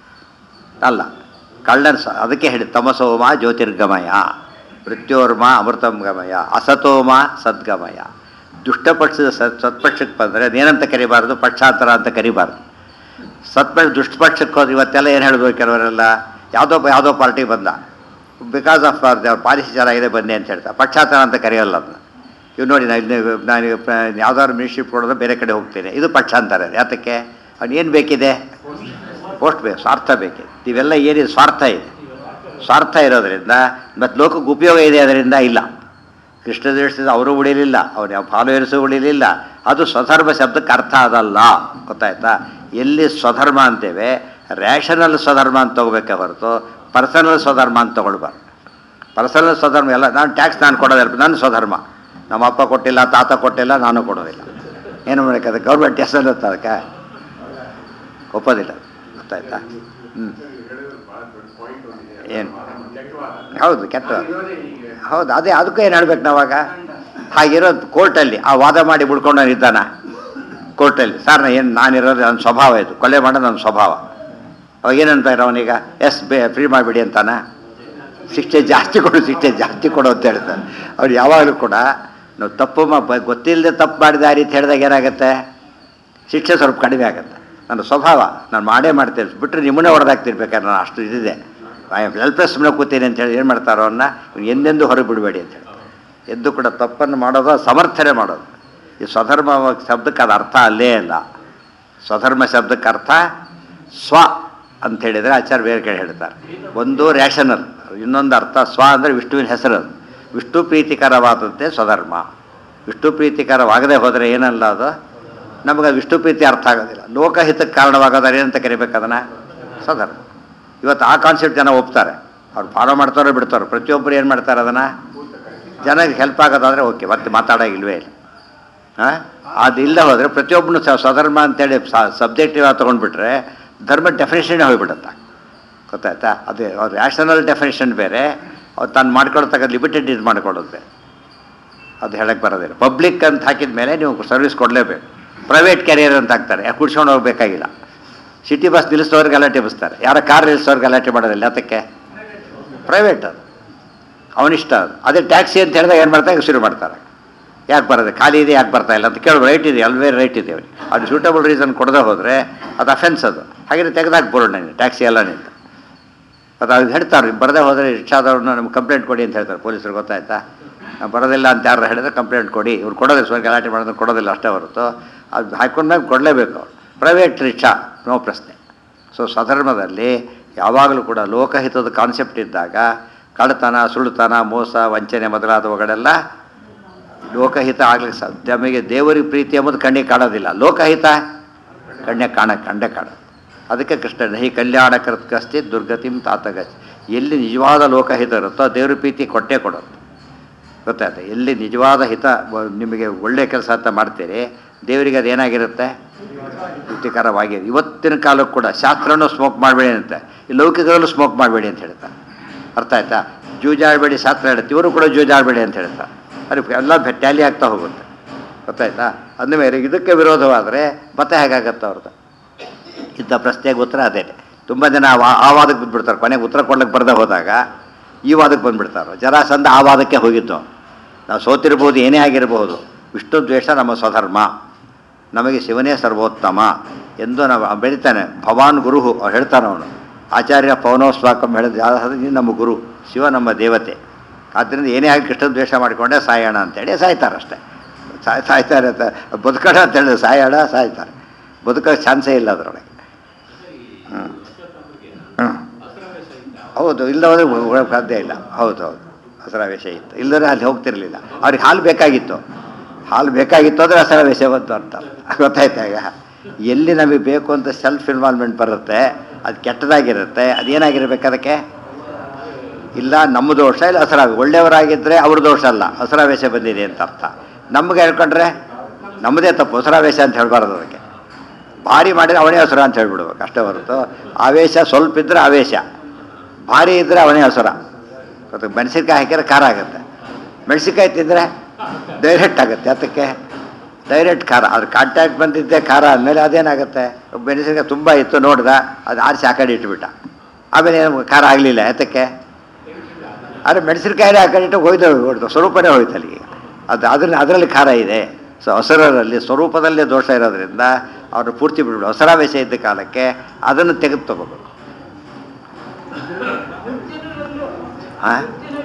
ಅಲ್ಲ ಕಳ್ಳನ ಸ ಅದಕ್ಕೆ ಹೇಳಿ ತಮಸೋಮ ಜ್ಯೋತಿರ್ಗಮಯ ಮೃತ್ಯೋರ್ಮ ಅಮೃತಂ ಗಮಯ ಅಸತೋಮ ಸದ್ಗಮಯ ದುಷ್ಟಪಕ್ಷದ ಸತ್ ಸತ್ಪಕ್ಷಕ್ಕೆ ಬಂದರೆ ಅದೇನಂತ ಕರಿಬಾರ್ದು ಪಕ್ಷಾಂತರ ಅಂತ ಕರಿಬಾರ್ದು ಸತ್ಪಕ್ಷ ದುಷ್ಟಪಕ್ಷಕ್ಕೆ ಹೋದ್ರೆ ಇವತ್ತೆಲ್ಲ ಏನು ಹೇಳ್ಬೋದು ಕೆಲವರೆಲ್ಲ ಯಾವುದೋ ಯಾವುದೋ ಪಾರ್ಟಿ ಬಂದ ಬಿಕಾಸ್ ಆಫ್ ಅವ್ರ ಪಾಲಿಸಿ ಚೆನ್ನಾಗಿದೆ ಬನ್ನಿ ಅಂತ ಹೇಳ್ತಾರೆ ಪಕ್ಷಾಂತರ ಅಂತ ಕರೆಯಲ್ಲ ಅದನ್ನ ಇವ್ ನೋಡಿ ನಾನು ಇಲ್ಲಿ ನಾನು ಯಾವ್ದಾದ್ರು ಮಿನಿಸ್ಟ್ರಿಪ್ ಕೊಡೋದು ಬೇರೆ ಕಡೆ ಹೋಗ್ತೀನಿ ಇದು ಪಕ್ಷಾಂತರ ಯಾತಕ್ಕೆ ಅವ್ನು ಏನು ಬೇಕಿದೆ ಪೋಸ್ಟ್ ಬೇಕು ಸ್ವಾರ್ಥ ಬೇಕಿದೆ ಇವೆಲ್ಲ ಏನಿದೆ ಸ್ವಾರ್ಥ ಇದೆ ಸ್ವಾರ್ಥ ಇರೋದರಿಂದ ಮತ್ತು ಲೋಕಕ್ಕೆ ಉಪಯೋಗ ಇದೆ ಅದರಿಂದ ಇಲ್ಲ ಕೃಷ್ಣ ದೇಶದಿಂದ ಅವರು ಉಳಿಲಿಲ್ಲ ಅವ್ರು ಯಾವ ಫಾಲೋಯರ್ಸು ಉಳಿಲಿಲ್ಲ ಅದು ಸ್ವಧರ್ಮ ಶಬ್ದಕ್ಕೆ ಅರ್ಥ ಅದಲ್ಲ ಗೊತ್ತಾಯ್ತಾ ಎಲ್ಲಿ ಸ್ವಧರ್ಮ ಅಂತೇವೆ ರ್ಯಾಷನಲ್ ಸ್ವಧರ್ಮ ಅಂತ ತಗೋಬೇಕೆ ಹೊರತು ಪರ್ಸನಲ್ ಸ್ವಧರ್ಮ ಅಂತ ತಗೊಳ್ಬಾರ್ದು ಪರ್ಸನಲ್ ಸ್ವಧರ್ಮ ಎಲ್ಲ ನಾನು ಟ್ಯಾಕ್ಸ್ ನಾನು ಕೊಡೋದಿಲ್ಲ ನನ್ನ ಸ್ವಧರ್ಮ ನಮ್ಮ ಅಪ್ಪ ಕೊಟ್ಟಿಲ್ಲ ತಾತ ಕೊಟ್ಟಿಲ್ಲ ನಾನು ಕೊಡೋದಿಲ್ಲ ಏನು ಮಾಡೋಕ್ಕೆ ಅದು ಗೌರ್ಮೆಂಟ್ ಹೆಸರು ಅದಕ್ಕೆ ಒಪ್ಪೋದಿಲ್ಲ ಗೊತ್ತಾಯ್ತಾ ಹ್ಞೂ ಹೇಳಿದ್ರು ಬಹಳ ದೊಡ್ಡ ಪಾಯಿಂಟ್ ಒಂದಿದೆ ಏನು? ಕೆಟ್ಟವಾದ. ಹೌದು ಕೆಟ್ಟ ಇರೋದೇ ಹೀಗೆ ಹೌದು ಅದೇ ಅದಕ್ಕೂ ಏನು ಹೇಳ್ಬೇಕು ನಾವಾಗ ಹಾಗಿರೋದು ಕೋರ್ಟಲ್ಲಿ ಆ ವಾದ ಮಾಡಿ ಬಿಡ್ಕೊಂಡು ಇದ್ದಾನ ಕೋರ್ಟಲ್ಲಿ ಸರ್ ನಾ ಏನು ನಾನಿರೋದು ನನ್ನ ಸ್ವಭಾವ ಇದು ಕೊಲೆ ಮಾಡೋದು ನನ್ನ ಸ್ವಭಾವ ಅವಾಗ ಏನಂತಾರೆ ಅವನೀಗ ಎಸ್ ಬೇ ಫ್ರೀ ಮಾಡಿಬಿಡಿ ಅಂತಾನ ಶಿಕ್ಷೆ ಜಾಸ್ತಿ ಕೊಡು ಶಿಕ್ಷೆ ಜಾಸ್ತಿ ಕೊಡು ಅಂತ ಹೇಳ್ತಾನೆ ಅವ್ರು ಯಾವಾಗಲೂ ಕೂಡ ನಾವು ತಪ್ಪು ಮಾ ಬ- ಗೊತ್ತಿಲ್ಲದೆ ತಪ್ಪು ಮಾಡಿದ ಆ ರೀತಿ ಹೇಳಿದಾಗ ಏನಾಗುತ್ತೆ ಶಿಕ್ಷೆ ಸ್ವಲ್ಪ ಕಡಿಮೆ ಆಗುತ್ತೆ ನನ್ನ ಸ್ವಭಾವ ನಾನು ಮಾಡೇ ಮಾಡ್ತೇನೆ ಬಿಟ್ಟರೆ ನಿಮ್ಮನ್ನೇ ಹೊಡೆದಾಗ್ತಿರ್ಬೇಕಾದ್ರೆ ನಾನು ಅಷ್ಟು ಇದಿದೆ ಐ ಆಮ್ ಹೆಲ್ಪ್ಲೆಸ್ ಸುಮ್ಮನೆ ಕೂತೀನಿ ಅಂತ ಹೇಳಿ ಏನು ಮಾಡ್ತಾರೋ ಅವನ್ನ ಇವ್ನು ಎಂದೆಂದೂ ಹೊರಗೆ ಬಿಡಬೇಡಿ ಅಂತ ಹೇಳ್ತಾರೆ ಎದ್ದು ಕೂಡ ತಪ್ಪನ್ನು ಮಾಡೋದು ಸಮರ್ಥನೆ ಮಾಡೋದು ಈ ಸ್ವಧರ್ಮ ಶಬ್ದಕ್ಕೆ ಅದು ಅರ್ಥ ಅಲ್ಲೇ ಇಲ್ಲ ಸ್ವಧರ್ಮ ಶಬ್ದಕ್ಕೆ ಅರ್ಥ ಸ್ವ ಅಂತ ಹೇಳಿದರೆ ಆಚಾರ್ಯ ಬೇರೆ ಕಡೆ ಹೇಳ್ತಾರೆ ಒಂದು ರ್ಯಾಷನಲ್ ಇನ್ನೊಂದು ಅರ್ಥ ಸ್ವ ಅಂದರೆ ವಿಷ್ಣುವಿನ ಹೆಸರು ಅದು ವಿಷ್ಣು ಪ್ರೀತಿಕರವಾದಂತೆ ಸ್ವಧರ್ಮ ವಿಷ್ಣು ಪ್ರೀತಿಕರವಾಗದೆ ಹೋದರೆ ಏನಲ್ಲ ಅದು ನಮಗೆ ಅದು ವಿಷ್ಣು ಪ್ರೀತಿ ಅರ್ಥ ಆಗೋದಿಲ್ಲ ಲೋಕಹಿತಕ್ಕೆ ಕಾರಣವಾಗೋದಾರೆ ಏನಂತ ಕರಿಬೇಕು ಅದನ್ನು ಸಧರ್ಮ ಇವತ್ತು ಆ ಕಾನ್ಸೆಪ್ಟ್ ಜನ ಒಪ್ತಾರೆ ಅವ್ರು ಫಾಲೋ ಮಾಡ್ತಾರೋ ಬಿಡ್ತಾರೋ ಪ್ರತಿಯೊಬ್ಬರು ಏನು ಮಾಡ್ತಾರೆ ಅದನ್ನು ಜನಕ್ಕೆ ಹೆಲ್ಪ್ ಆಗೋದಾದರೆ ಓಕೆ ಮತ್ತೆ ಮಾತಾಡೋಂಗಿಲ್ವೇ ಇಲ್ಲ ಹಾಂ ಅದು ಇಲ್ಲ ಹೋದರೆ ಪ್ರತಿಯೊಬ್ಬನು ಸ ಸ್ವಧರ್ಮ ಅಂತೇಳಿ ಸಬ್ಜೆಕ್ಟಿವ್ ಆಗಿ ತೊಗೊಂಡ್ಬಿಟ್ರೆ ಧರ್ಮ ಡೆಫಿನೇಷನ್ ಹೋಗಿಬಿಡುತ್ತೆ ಗೊತ್ತಾಯ್ತಾ ಅದೇ ಅವ್ರು ರ್ಯಾಷನಲ್ ಡೆಫಿನೇಷನ್ ಬೇರೆ ಅವ್ರು ತಾನು ಮಾಡ್ಕೊಳ್ತಕ್ಕ ಲಿಮಿಟೆಡ್ ಇದು ಮಾಡ್ಕೊಳ್ಳೋದು ಬೇರೆ ಅದು ಹೇಳಕ್ಕೆ ಬರೋದಿಲ್ಲ ಪಬ್ಲಿಕ್ ಅಂತ ಹಾಕಿದ ಮೇಲೆ ನೀವು ಸರ್ವಿಸ್ ಕೊಡಲೇಬೇಕು ಪ್ರೈವೇಟ್ ಕ್ಯಾರಿಯರ್ ಅಂತ ಹಾಕ್ತಾರೆ ಯಾಕೆ ಕುಡ್ಸ್ಕೊಂಡು ಹೋಗ್ಬೇಕಾಗಿಲ್ಲ ಸಿಟಿ ಬಸ್ ನಿಲ್ಲಿಸೋರು ಗಲಾಟೆ ಬಸ್ತಾರೆ ಯಾರ ಕಾರ್ ನಿಲ್ಲಿಸೋರು ಗಲಾಟೆ ಮಾಡೋದಿಲ್ಲ ಅದಕ್ಕೆ ಪ್ರೈವೇಟ್ ಅದು ಅವನಿಷ್ಟ ಅದು ಅದೇ ಟ್ಯಾಕ್ಸಿ ಅಂತ ಹೇಳಿದಾಗ ಏನು ಮಾಡ್ತಾರೆ ಶುರು ಮಾಡ್ತಾರೆ ಯಾಕೆ ಬರೋದು ಖಾಲಿ ಇದೆ ಯಾಕೆ ಬರ್ತಾ ಇಲ್ಲ ಅಂತ ಕೇಳೋ ರೈಟ್ ಇದೆ ಅಲ್ವೇ ರೈಟ್ ಇದೆ ಅವ್ರಿಗೆ ಅದು ಸೂಟಬಲ್ ರೀಸನ್ ಕೊಡದೆ ಹೋದರೆ ಅದು ಅಫೆನ್ಸ್ ಅದು ಹಾಗೆ ತೆಗೆದಾಕ್ಬೋರು ನನಗೆ ಟ್ಯಾಕ್ಸಿ ಎಲ್ಲ ನಿಂತು ಅದು ಅದು ಹೇಳ್ತಾರೆ ಬರದೇ ಹೋದರೆ ರಿಕ್ಷಾದವ್ರನ್ನ ನಮ್ಗೆ ಕಂಪ್ಲೇಂಟ್ ಕೊಡಿ ಅಂತ ಹೇಳ್ತಾರೆ ಪೊಲೀಸರು ಗೊತ್ತಾಯ್ತಾ ನಾವು ಬರೋದಿಲ್ಲ ಅಂತ ಯಾರು ಹೇಳಿದ್ರೆ ಕಂಪ್ಲೇಂಟ್ ಕೊಡಿ ಇವ್ರು ಕೊಡೋದಿಲ್ಲ ಸ್ವಲ್ಪ ಗಲಾಟೆ ಮಾಡೋದು ಕೊಡೋದಿಲ್ಲ ಅಷ್ಟೇ ಹೊರತು ಅದು ಹಾಕೊಂಡಾಗ ಕೊಡಲೇಬೇಕು ಅವ್ರು ಪ್ರೈವೇಟ್ ರಿಕ್ಷಾ ನೋ ಪ್ರಶ್ನೆ ಸೊ ಸ್ವಧರ್ಮದಲ್ಲಿ ಯಾವಾಗಲೂ ಕೂಡ ಲೋಕಹಿತದ ಕಾನ್ಸೆಪ್ಟ್ ಇದ್ದಾಗ ಕಳ್ಳತನ ಸುಳ್ಳುತನ ಮೋಸ ವಂಚನೆ ಮೊದಲಾದವುಗಳೆಲ್ಲ ಲೋಕಹಿತ ಆಗ್ಲಿಕ್ಕೆ ಸಾಧ್ಯ ನಮಗೆ ದೇವರಿಗೆ ಪ್ರೀತಿ ಎಂಬುದು ಕಣ್ಣಿಗೆ ಕಾಣೋದಿಲ್ಲ ಲೋಕಹಿತ ಕಣ್ಣೆ ಕಾಣ ಕಂಡೆ ಕಾಣ ಅದಕ್ಕೆ ಕೃಷ್ಣ ನಹಿ ಕಲ್ಯಾಣ ಕೃತ್ಕಸ್ತಿ ದುರ್ಗತಿಂ ತಾತಗತಿ ಎಲ್ಲಿ ನಿಜವಾದ ಲೋಕಹಿತ ಇರುತ್ತೋ ದೇವ್ರ ಪ್ರೀತಿ ಕೊಟ್ಟೇ ಕೊಡೋದು ಗೊತ್ತಾಯ್ತು ಎಲ್ಲಿ ನಿಜವಾದ ಹಿತ ವ- ನಿಮಗೆ ಒಳ್ಳೆ ಕೆಲಸ ಅಂತ ಮಾಡ್ತೀರಿ ದೇವರಿಗೆ ಅದು ಏನಾಗಿರುತ್ತೆ ತೃಪ್ತಿಕರವಾಗಿ ಇವತ್ತಿನ ಕಾಲಕ್ಕೆ ಕೂಡ ಶಾಸ್ತ್ರನೂ ಸ್ಮೋಕ್ ಮಾಡಬೇಡಿ ಅಂತ ಈ ಲೌಕಿಕದಲ್ಲೂ ಸ್ಮೋಕ್ ಮಾಡಬೇಡಿ ಅಂತ ಹೇಳ್ತಾರೆ ಅರ್ಥ ಆಯ್ತಾ ಜೂಜಾಡಬೇಡಿ ಶಾಸ್ತ್ರ ಹೇಳುತ್ತೆ ಇವರು ಕೂಡ ಜೂಜಾಡಬೇಡಿ ಅಂತ ಹೇಳ್ತಾರೆ ಅದು ಎಲ್ಲ ಟ್ಯಾಲಿ ಆಗ್ತಾ ಹೋಗುತ್ತೆ ಗೊತ್ತಾಯ್ತಾ ಅಂದಮೇಲೆ ಇದಕ್ಕೆ ವಿರೋಧವಾದರೆ ಮತ್ತೆ ಹೇಗಾಗತ್ತೆ ಅವ್ರದ್ದು ಇಂಥ ಪ್ರಶ್ನೆಗೆ ಉತ್ತರ ಅದೇ ತುಂಬ ಜನ ಆ ವಾ- ಆ ವಾದಕ್ಕೆ ಬಂದ್ಬಿಡ್ತಾರೆ ಕೊನೆಗೆ ಉತ್ತರ ಕೊಡ್ಲಿಕ್ಕೆ ಬರದೆ ಹೋದಾಗ ಈ ವಾದಕ್ಕೆ ಬಂದ್ಬಿಡ್ತಾರೆ ಜರಾಸಂಧ ಆ ವಾದಕ್ಕೆ ಹೋಗಿದ್ದು ನಾವು ಸೋತಿರ್ಬೋದು ಏನೇ ಆಗಿರಬಹುದು ವಿಷ್ಣು ದ್ವೇಷ ನಮ್ಮ ಸ್ವಧರ್ಮ ನಮಗೆ ಶಿವನೇ ಸರ್ವೋತ್ತಮ ಎಂದು ನಾವು ಅವ್ನು ಬೆಳಿತಾನೆ ಭವಾನ್ ಗುರು ಅವ್ರು ಹೇಳ್ತಾನೆ ಅವನು ಆಚಾರ್ಯ ಪವನೋಸ್ವಾಕಂ ಹೇಳಿದ ಯಾರು ನೀನು ನಮ್ಮ ಗುರು ಶಿವ ನಮ್ಮ ದೇವತೆ ಆದ್ದರಿಂದ ಏನೇ ಆಗಿ ಕೃಷ್ಣ ದ್ವೇಷ ಮಾಡಿಕೊಂಡೆ ಸಾಯೋಣ ಅಂತೇಳಿ ಸಾಯ್ತಾರೆ ಅಷ್ಟೇ ಸಾಯ್ ಸಾಯ್ತಾರೆ ಅಂತ ಬದುಕೋಣ ಅಂತ ಹೇಳಿದ್ರೆ ಸಾಯೋಣ ಸಾಯ್ತಾರೆ ಬದುಕೋಕ್ಕೆ ಚಾನ್ಸೇ ಇಲ್ಲ ಅದರೊಳಗೆ ಹ್ಞೂ ಹ್ಞೂ ಹೌದು ಇಲ್ಲದ್ರೆ ಹೋಗಕ್ಕೆ ಸಾಧ್ಯ ಇಲ್ಲ ಹೌದು ಹೌದು ಹಸರಾವೇಶ ಇತ್ತು ಇಲ್ಲದ್ರೆ ಅಲ್ಲಿ ಹೋಗ್ತಿರ್ಲಿಲ್ಲ ಅವ್ರಿಗೆ ಹಾಲು ಬೇಕಾಗಿತ್ತು ಹಾಲು ಬೇಕಾಗಿತ್ತು ಅಂದರೆ ಹಸರಾವೇಶ ಬಂತು ಅಂತ ಗೊತ್ತಾಯ್ತಾ ಈಗ ಎಲ್ಲಿ ನಮಗೆ ಬೇಕು ಅಂತ ಸೆಲ್ಫ್ ಇನ್ವಾಲ್ವ್ಮೆಂಟ್ ಬರುತ್ತೆ ಅದು ಕೆಟ್ಟದಾಗಿರುತ್ತೆ ಅದೇನಾಗಿರ್ಬೇಕು ಅದಕ್ಕೆ ಇಲ್ಲ ನಮ್ಮ ದೋಷ ಇಲ್ಲ ಹಸರಾವೆ ಒಳ್ಳೆಯವರಾಗಿದ್ದರೆ ಅವ್ರ ದೋಷ ಅಲ್ಲ ಹಸರಾವೇಶ ಬಂದಿದೆ ಅಂತ ಅರ್ಥ ನಮಗೆ ಹೇಳ್ಕೊಂಡ್ರೆ ನಮ್ಮದೇ ತಪ್ಪು ಹಸರಾವೇಶ ಅಂತ ಹೇಳ್ಬಾರ್ದು ಅದಕ್ಕೆ ಭಾರಿ ಮಾಡಿದ್ರೆ ಅವನೇ ಹಸುರ ಅಂತ ಹೇಳ್ಬಿಡ್ಬೇಕು ಅಷ್ಟೇ ಹೊರತು ಆವೇಶ ಸ್ವಲ್ಪ ಇದ್ದರೆ ಆವೇಶ ಭಾರಿ ಇದ್ದರೆ ಅವನೇ ಹಸುರ ಮತ್ತು ಮೆಣಸಿನ್ಕಾಯಿ ಹಾಕಿದ್ರೆ ಖಾರ ಆಗುತ್ತೆ ಮೆಣಸಿನ್ಕಾಯಿ ತಿಂದರೆ ಡೈರೆಕ್ಟ್ ಆಗುತ್ತೆ ಅದಕ್ಕೆ ಡೈರೆಕ್ಟ್ ಖಾರ ಅದ್ರ ಕಾಂಟ್ಯಾಕ್ಟ್ ಬಂದಿದ್ದೆ ಖಾರ ಆದಮೇಲೆ ಅದೇನಾಗುತ್ತೆ ಮೆಣಸಿನ್ಕಾಯಿ ತುಂಬ ಇತ್ತು ನೋಡ್ದ ಅದು ಆರಿಸಿ ಆ ಕಡೆ ಇಟ್ಬಿಟ್ಟ ಆಮೇಲೆ ಏನು ಖಾರ ಆಗಲಿಲ್ಲ ಯಾತಕ್ಕೆ ಆದರೆ ಮೆಣಸಿನಕಾಯಿನೇ ಆ ಕಡೆ ಇಟ್ಟು ಹೋಯ್ದು ಹೊಡ್ದು ಸ್ವರೂಪನೇ ಹೋಯ್ತು ಅಲ್ಲಿಗೆ ಅದು ಅದ್ರ ಅದರಲ್ಲಿ ಖಾರ ಇದೆ ಸೊ ಹಸರಲ್ಲಿ ಸ್ವರೂಪದಲ್ಲೇ ದೋಷ ಇರೋದ್ರಿಂದ ಅವ್ರನ್ನ ಪೂರ್ತಿ ಬಿಡ್ಬಿಡು ಹಸರಾವೇಶ ಇದ್ದ ಕಾಲಕ್ಕೆ ಅದನ್ನು ತೆಗೆದು ತಗೋಬೇಕು ಹಾಂ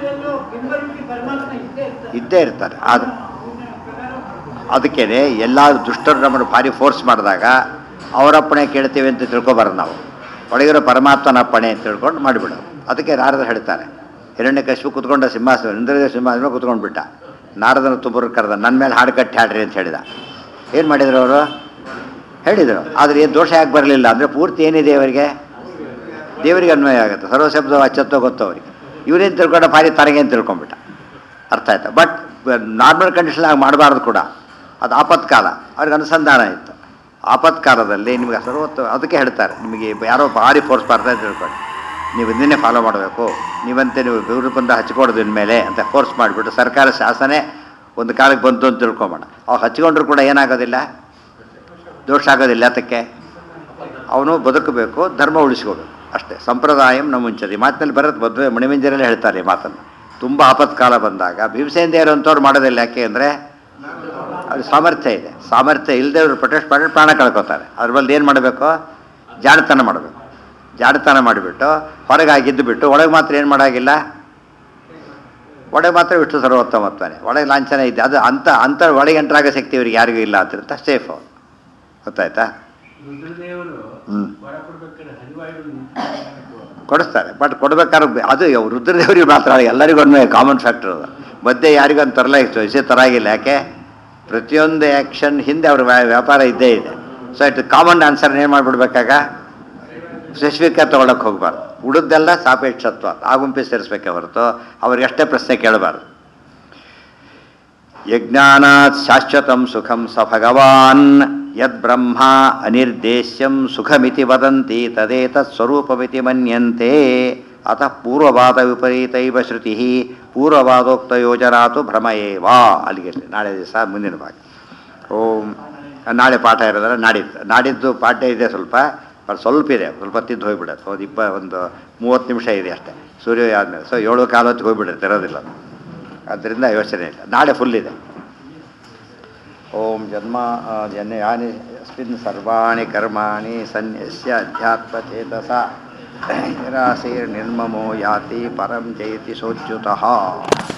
ಇದ್ದೇ ಇರ್ತಾರೆ ಅದು ಅದಕ್ಕೇನೆ ಎಲ್ಲ ದುಷ್ಟರು ನಮ್ಮನ್ನು ಭಾರಿ ಫೋರ್ಸ್ ಮಾಡಿದಾಗ ಅವರಪ್ಪಣೆ ಕೇಳ್ತೀವಿ ಅಂತ ತಿಳ್ಕೊಬಾರ್ದು ನಾವು ಒಳಗಿರೋ ಪರಮಾತ್ಮನ ಅಪ್ಪಣೆ ಅಂತ ತಿಳ್ಕೊಂಡು ಮಾಡಿಬಿಡೋದು ಅದಕ್ಕೆ ನಾರದ ಹೇಳ್ತಾರೆ ಹಿರಣ್ಯ ಕಶಿಪು ಕುತ್ಕೊಂಡ ಸಿಂಹಾಸನ ಇಂದ್ರದೇವ ಸಿಂಹಾಸನ ಕುತ್ಕೊಂಡ್ಬಿಟ್ಟ ನಾರದನ ತುಬ್ಬರು ಕರೆದ ನನ್ನ ಮೇಲೆ ಹಾಡು ಕಟ್ಟಿ ಹಾಡ್ರಿ ಅಂತ ಹೇಳಿದ ಏನು ಮಾಡಿದ್ರು ಅವರು ಹೇಳಿದರು ಆದರೆ ಏನು ದೋಷ ಯಾಕೆ ಬರಲಿಲ್ಲ ಅಂದರೆ ಪೂರ್ತಿ ಏನಿದೆ ಅವರಿಗೆ ದೇವರಿಗೆ ಅನ್ವಯ ಆಗುತ್ತೆ ಸರ್ವಶಬ್ದ ಅಚ್ಚತ್ವ ಗೊತ್ತು ಅವರಿಗೆ ಇವರೇನು ತಿಳ್ಕೊಂಡ ಭಾರಿ ತನಗೆ ಅಂತ ತಿಳ್ಕೊಂಬಿಟ್ಟ ಅರ್ಥ ಆಯ್ತಾ ಬಟ್ ನಾರ್ಮಲ್ ಕಂಡೀಷನ್ ಆಗಿ ಮಾಡಬಾರ್ದು ಕೂಡ ಅದು ಆಪತ್ಕಾಲ ಅವ್ರಿಗೆ ಅನುಸಂಧಾನ ಇತ್ತು ಆಪತ್ಕಾಲದಲ್ಲಿ ನಿಮಗೆ ಸರ್ವತ್ತು ಅದಕ್ಕೆ ಹೇಳ್ತಾರೆ ನಿಮಗೆ ಯಾರೋ ಭಾರಿ ಫೋರ್ಸ್ ಬರ್ತಾರೆ ಅಂತ ತಿಳ್ಕೊಂಡು ನೀವು ಇದನ್ನೇ ಫಾಲೋ ಮಾಡಬೇಕು ನೀವಂತೆ ನೀವು ಬೆವರು ಬಂದ ಹಚ್ಕೊಡೋದು ಇನ್ಮೇಲೆ ಅಂತ ಫೋರ್ಸ್ ಮಾಡಿಬಿಟ್ಟು ಸರ್ಕಾರ ಶಾಸನೆ ಒಂದು ಕಾಲಕ್ಕೆ ಬಂತು ಅಂತ ತಿಳ್ಕೊಂಬೋಣ ಅವು ಹಚ್ಕೊಂಡ್ರು ಕೂಡ ಏನಾಗೋದಿಲ್ಲ ದೋಷ ಆಗೋದಿಲ್ಲ ಅದಕ್ಕೆ ಅವನು ಬದುಕಬೇಕು ಧರ್ಮ ಉಳಿಸ್ಕೋಬೇಕು ಅಷ್ಟೇ ಸಂಪ್ರದಾಯಂ ನಮ್ಮ ಮುಂಚದೆ ಮಾತಿನಲ್ಲಿ ಬರುತ್ತೆ ಮದುವೆ ಮಣಿಮಂಜರಲ್ಲೇ ಹೇಳ್ತಾರೆ ಈ ಮಾತನ್ನು ತುಂಬ ಆಪತ್ಕಾಲ ಬಂದಾಗ ಭೀಮಸೇನ ದೇವರಂಥವ್ರು ಮಾಡೋದಿಲ್ಲ ಯಾಕೆ ಅಂದರೆ ಅದು ಸಾಮರ್ಥ್ಯ ಇದೆ ಸಾಮರ್ಥ್ಯ ಇಲ್ಲದೆ ಅವರು ಪ್ರೊಟೆಸ್ಟ್ ಮಾಡಿ ಪ್ರಾಣ ಕಳ್ಕೊತಾರೆ ಅದ್ರ ಬಲ್ಲಿ ಏನು ಮಾಡಬೇಕು ಜಾಣತನ ಮಾಡಬೇಕು ಜಾಣತನ ಮಾಡಿಬಿಟ್ಟು ಹೊರಗೆ ಆಗಿದ್ದು ಬಿಟ್ಟು ಒಳಗೆ ಮಾತ್ರ ಏನು ಮಾಡೋಂಗಿಲ್ಲ ಒಳಗೆ ಮಾತ್ರ ವಿಷ್ಣು ಸರ್ವೋತ್ತಮತ್ವನೇ ಒಳಗೆ ಲಾಂಛನ ಇದೆ ಅದು ಅಂತ ಅಂತ ಒಳಗೆ ಎಂಟ್ರಾಗೋ ಶಕ್ತಿ ಇವ್ರಿಗೆ ಯಾರಿಗೂ ಇಲ್ಲ ಅಂತ ಸೇಫ್ ಅವ್ರು ಗೊತ್ತಾಯ್ತಾ ರುದ್ರದೇವರು ಹ್ಮ್. ವರ ಕೊಡ್ಬೇಕಾದ್ರೆ ಹರಿವಾಯುಗಳು ಕೊಡಿಸ್ತಾರೆ ಬಟ್ ಕೊಡ್ಬೇಕಾದ್ರೆ ಬೆ- ಅದು ಯಾವ ರುದ್ರದೇವರಿಗೆ ಮಾತ್ರ ಅಲ್ಲ, ಎಲ್ಲರಿಗೂ ಒಂದು ಕಾಮನ್ ಫ್ಯಾಕ್ಟರ್ ಅದು ಮಧ್ಯೆ ಯಾರಿಗೂ ಅಂತ ತರಲೇ ಇಷ್ಟು ವಿಷಯ ತರಾಗಿಲ್ಲ ಯಾಕೆ ಪ್ರತಿಯೊಂದು ಆ್ಯಕ್ಷನ್ ಹಿಂದೆ ಅವ್ರ ವ್ಯಾ- ವ್ಯಾಪಾರ ಇದ್ದೇ ಇದೆ ಸೊ ಇಟ್ ಕಾಮನ್ ಆನ್ಸರ್ ಏನು ಮಾಡಿಬಿಡ್ಬೇಕಾಗ ಸ್ಪೆಸಿಫಿಕ್ ತೊಗೊಳಕ್ಕೆ ಹೋಗ್ಬಾರ್ದು ಉಳಿದೆಲ್ಲ ಸಾಪೇಕ್ಷತ್ವ ಆ ಗುಂಪಿಗೆ ಸೇರಿಸ್ಬೇಕೆ ಹೊರತು ಅವ್ರಿಗಷ್ಟೇ ಪ್ರಶ್ನೆ ಕೇಳಬಾರ್ದು ಯಜ್ಞಾನಾತ್ ಶಾಶ್ವತಂ ಸುಖಂ ಸ ಭಗವಾನ್ ಯದ್ ಬ್ರಹ್ಮ ಅನಿರ್ದೇಶ್ಯಂ ಸುಖಮಿತಿ ವದಂತಿ ತದೇತತ್ ಸ್ವರೂಪಮಿತಿ ಮನ್ಯಂತೆ ಅತಃ ಪೂರ್ವವಾದ ವಿಪರೀತೈವ ಶ್ರುತಿ ಪೂರ್ವವಾದೋಕ್ತ ಯೋಜನಾತು ಭ್ರಮ ಏವ ಅಲ್ಲಿಗೆ ನಾಳೆ ದಿವಸ ಮುಂದಿನ ಭಾಗ ಓಂ ನಾಳೆ ಪಾಠ ಇರೋದ್ರೆ ನಾಡಿದ್ದು ನಾಡಿದ್ದು ಪಾಠ ಇದೆ ಸ್ವಲ್ಪ ಬಟ್ ಸ್ವಲ್ಪ ಇದೆ ಸ್ವಲ್ಪ ತಿದ್ದು ಹೋಗ್ಬಿಡುತ್ತೆ ಒಂದು ಇಪ್ಪ ಒಂದು ಮೂವತ್ತು ನಿಮಿಷ ಇದೆ ಅಷ್ಟೇ ಸೂರ್ಯ ಆದಮೇಲೆ ಸೊ ಏಳು ಕಾಲು ಹೊತ್ತಿಗೆ ಹೋಗ್ಬಿಡುತ್ತೆ ಇರೋದಿಲ್ಲ ಅದು. ಆದ್ದರಿಂದ ಯೋಚನೆ ಇಲ್ಲ ನಾಳೆ ಫುಲ್ ಇದೆ ಓಂ ಜನ್ಮ ಆ, ಜನ್ಯ ಯಾನಿ ಯಸ್ಮಿನ್ ಸರ್ವಾಣಿ ಕರ್ಮಾಣಿ ಸನ್ಯಸ್ಯ ಅಧ್ಯಾತ್ಮಚೇತಸ ನಿರಾಸೀರ್ನಿರ್ಮಮೋ ಯಾತಿ ಪರಂ ಜಯತಿ ಸೋಚ್ಯುತಃ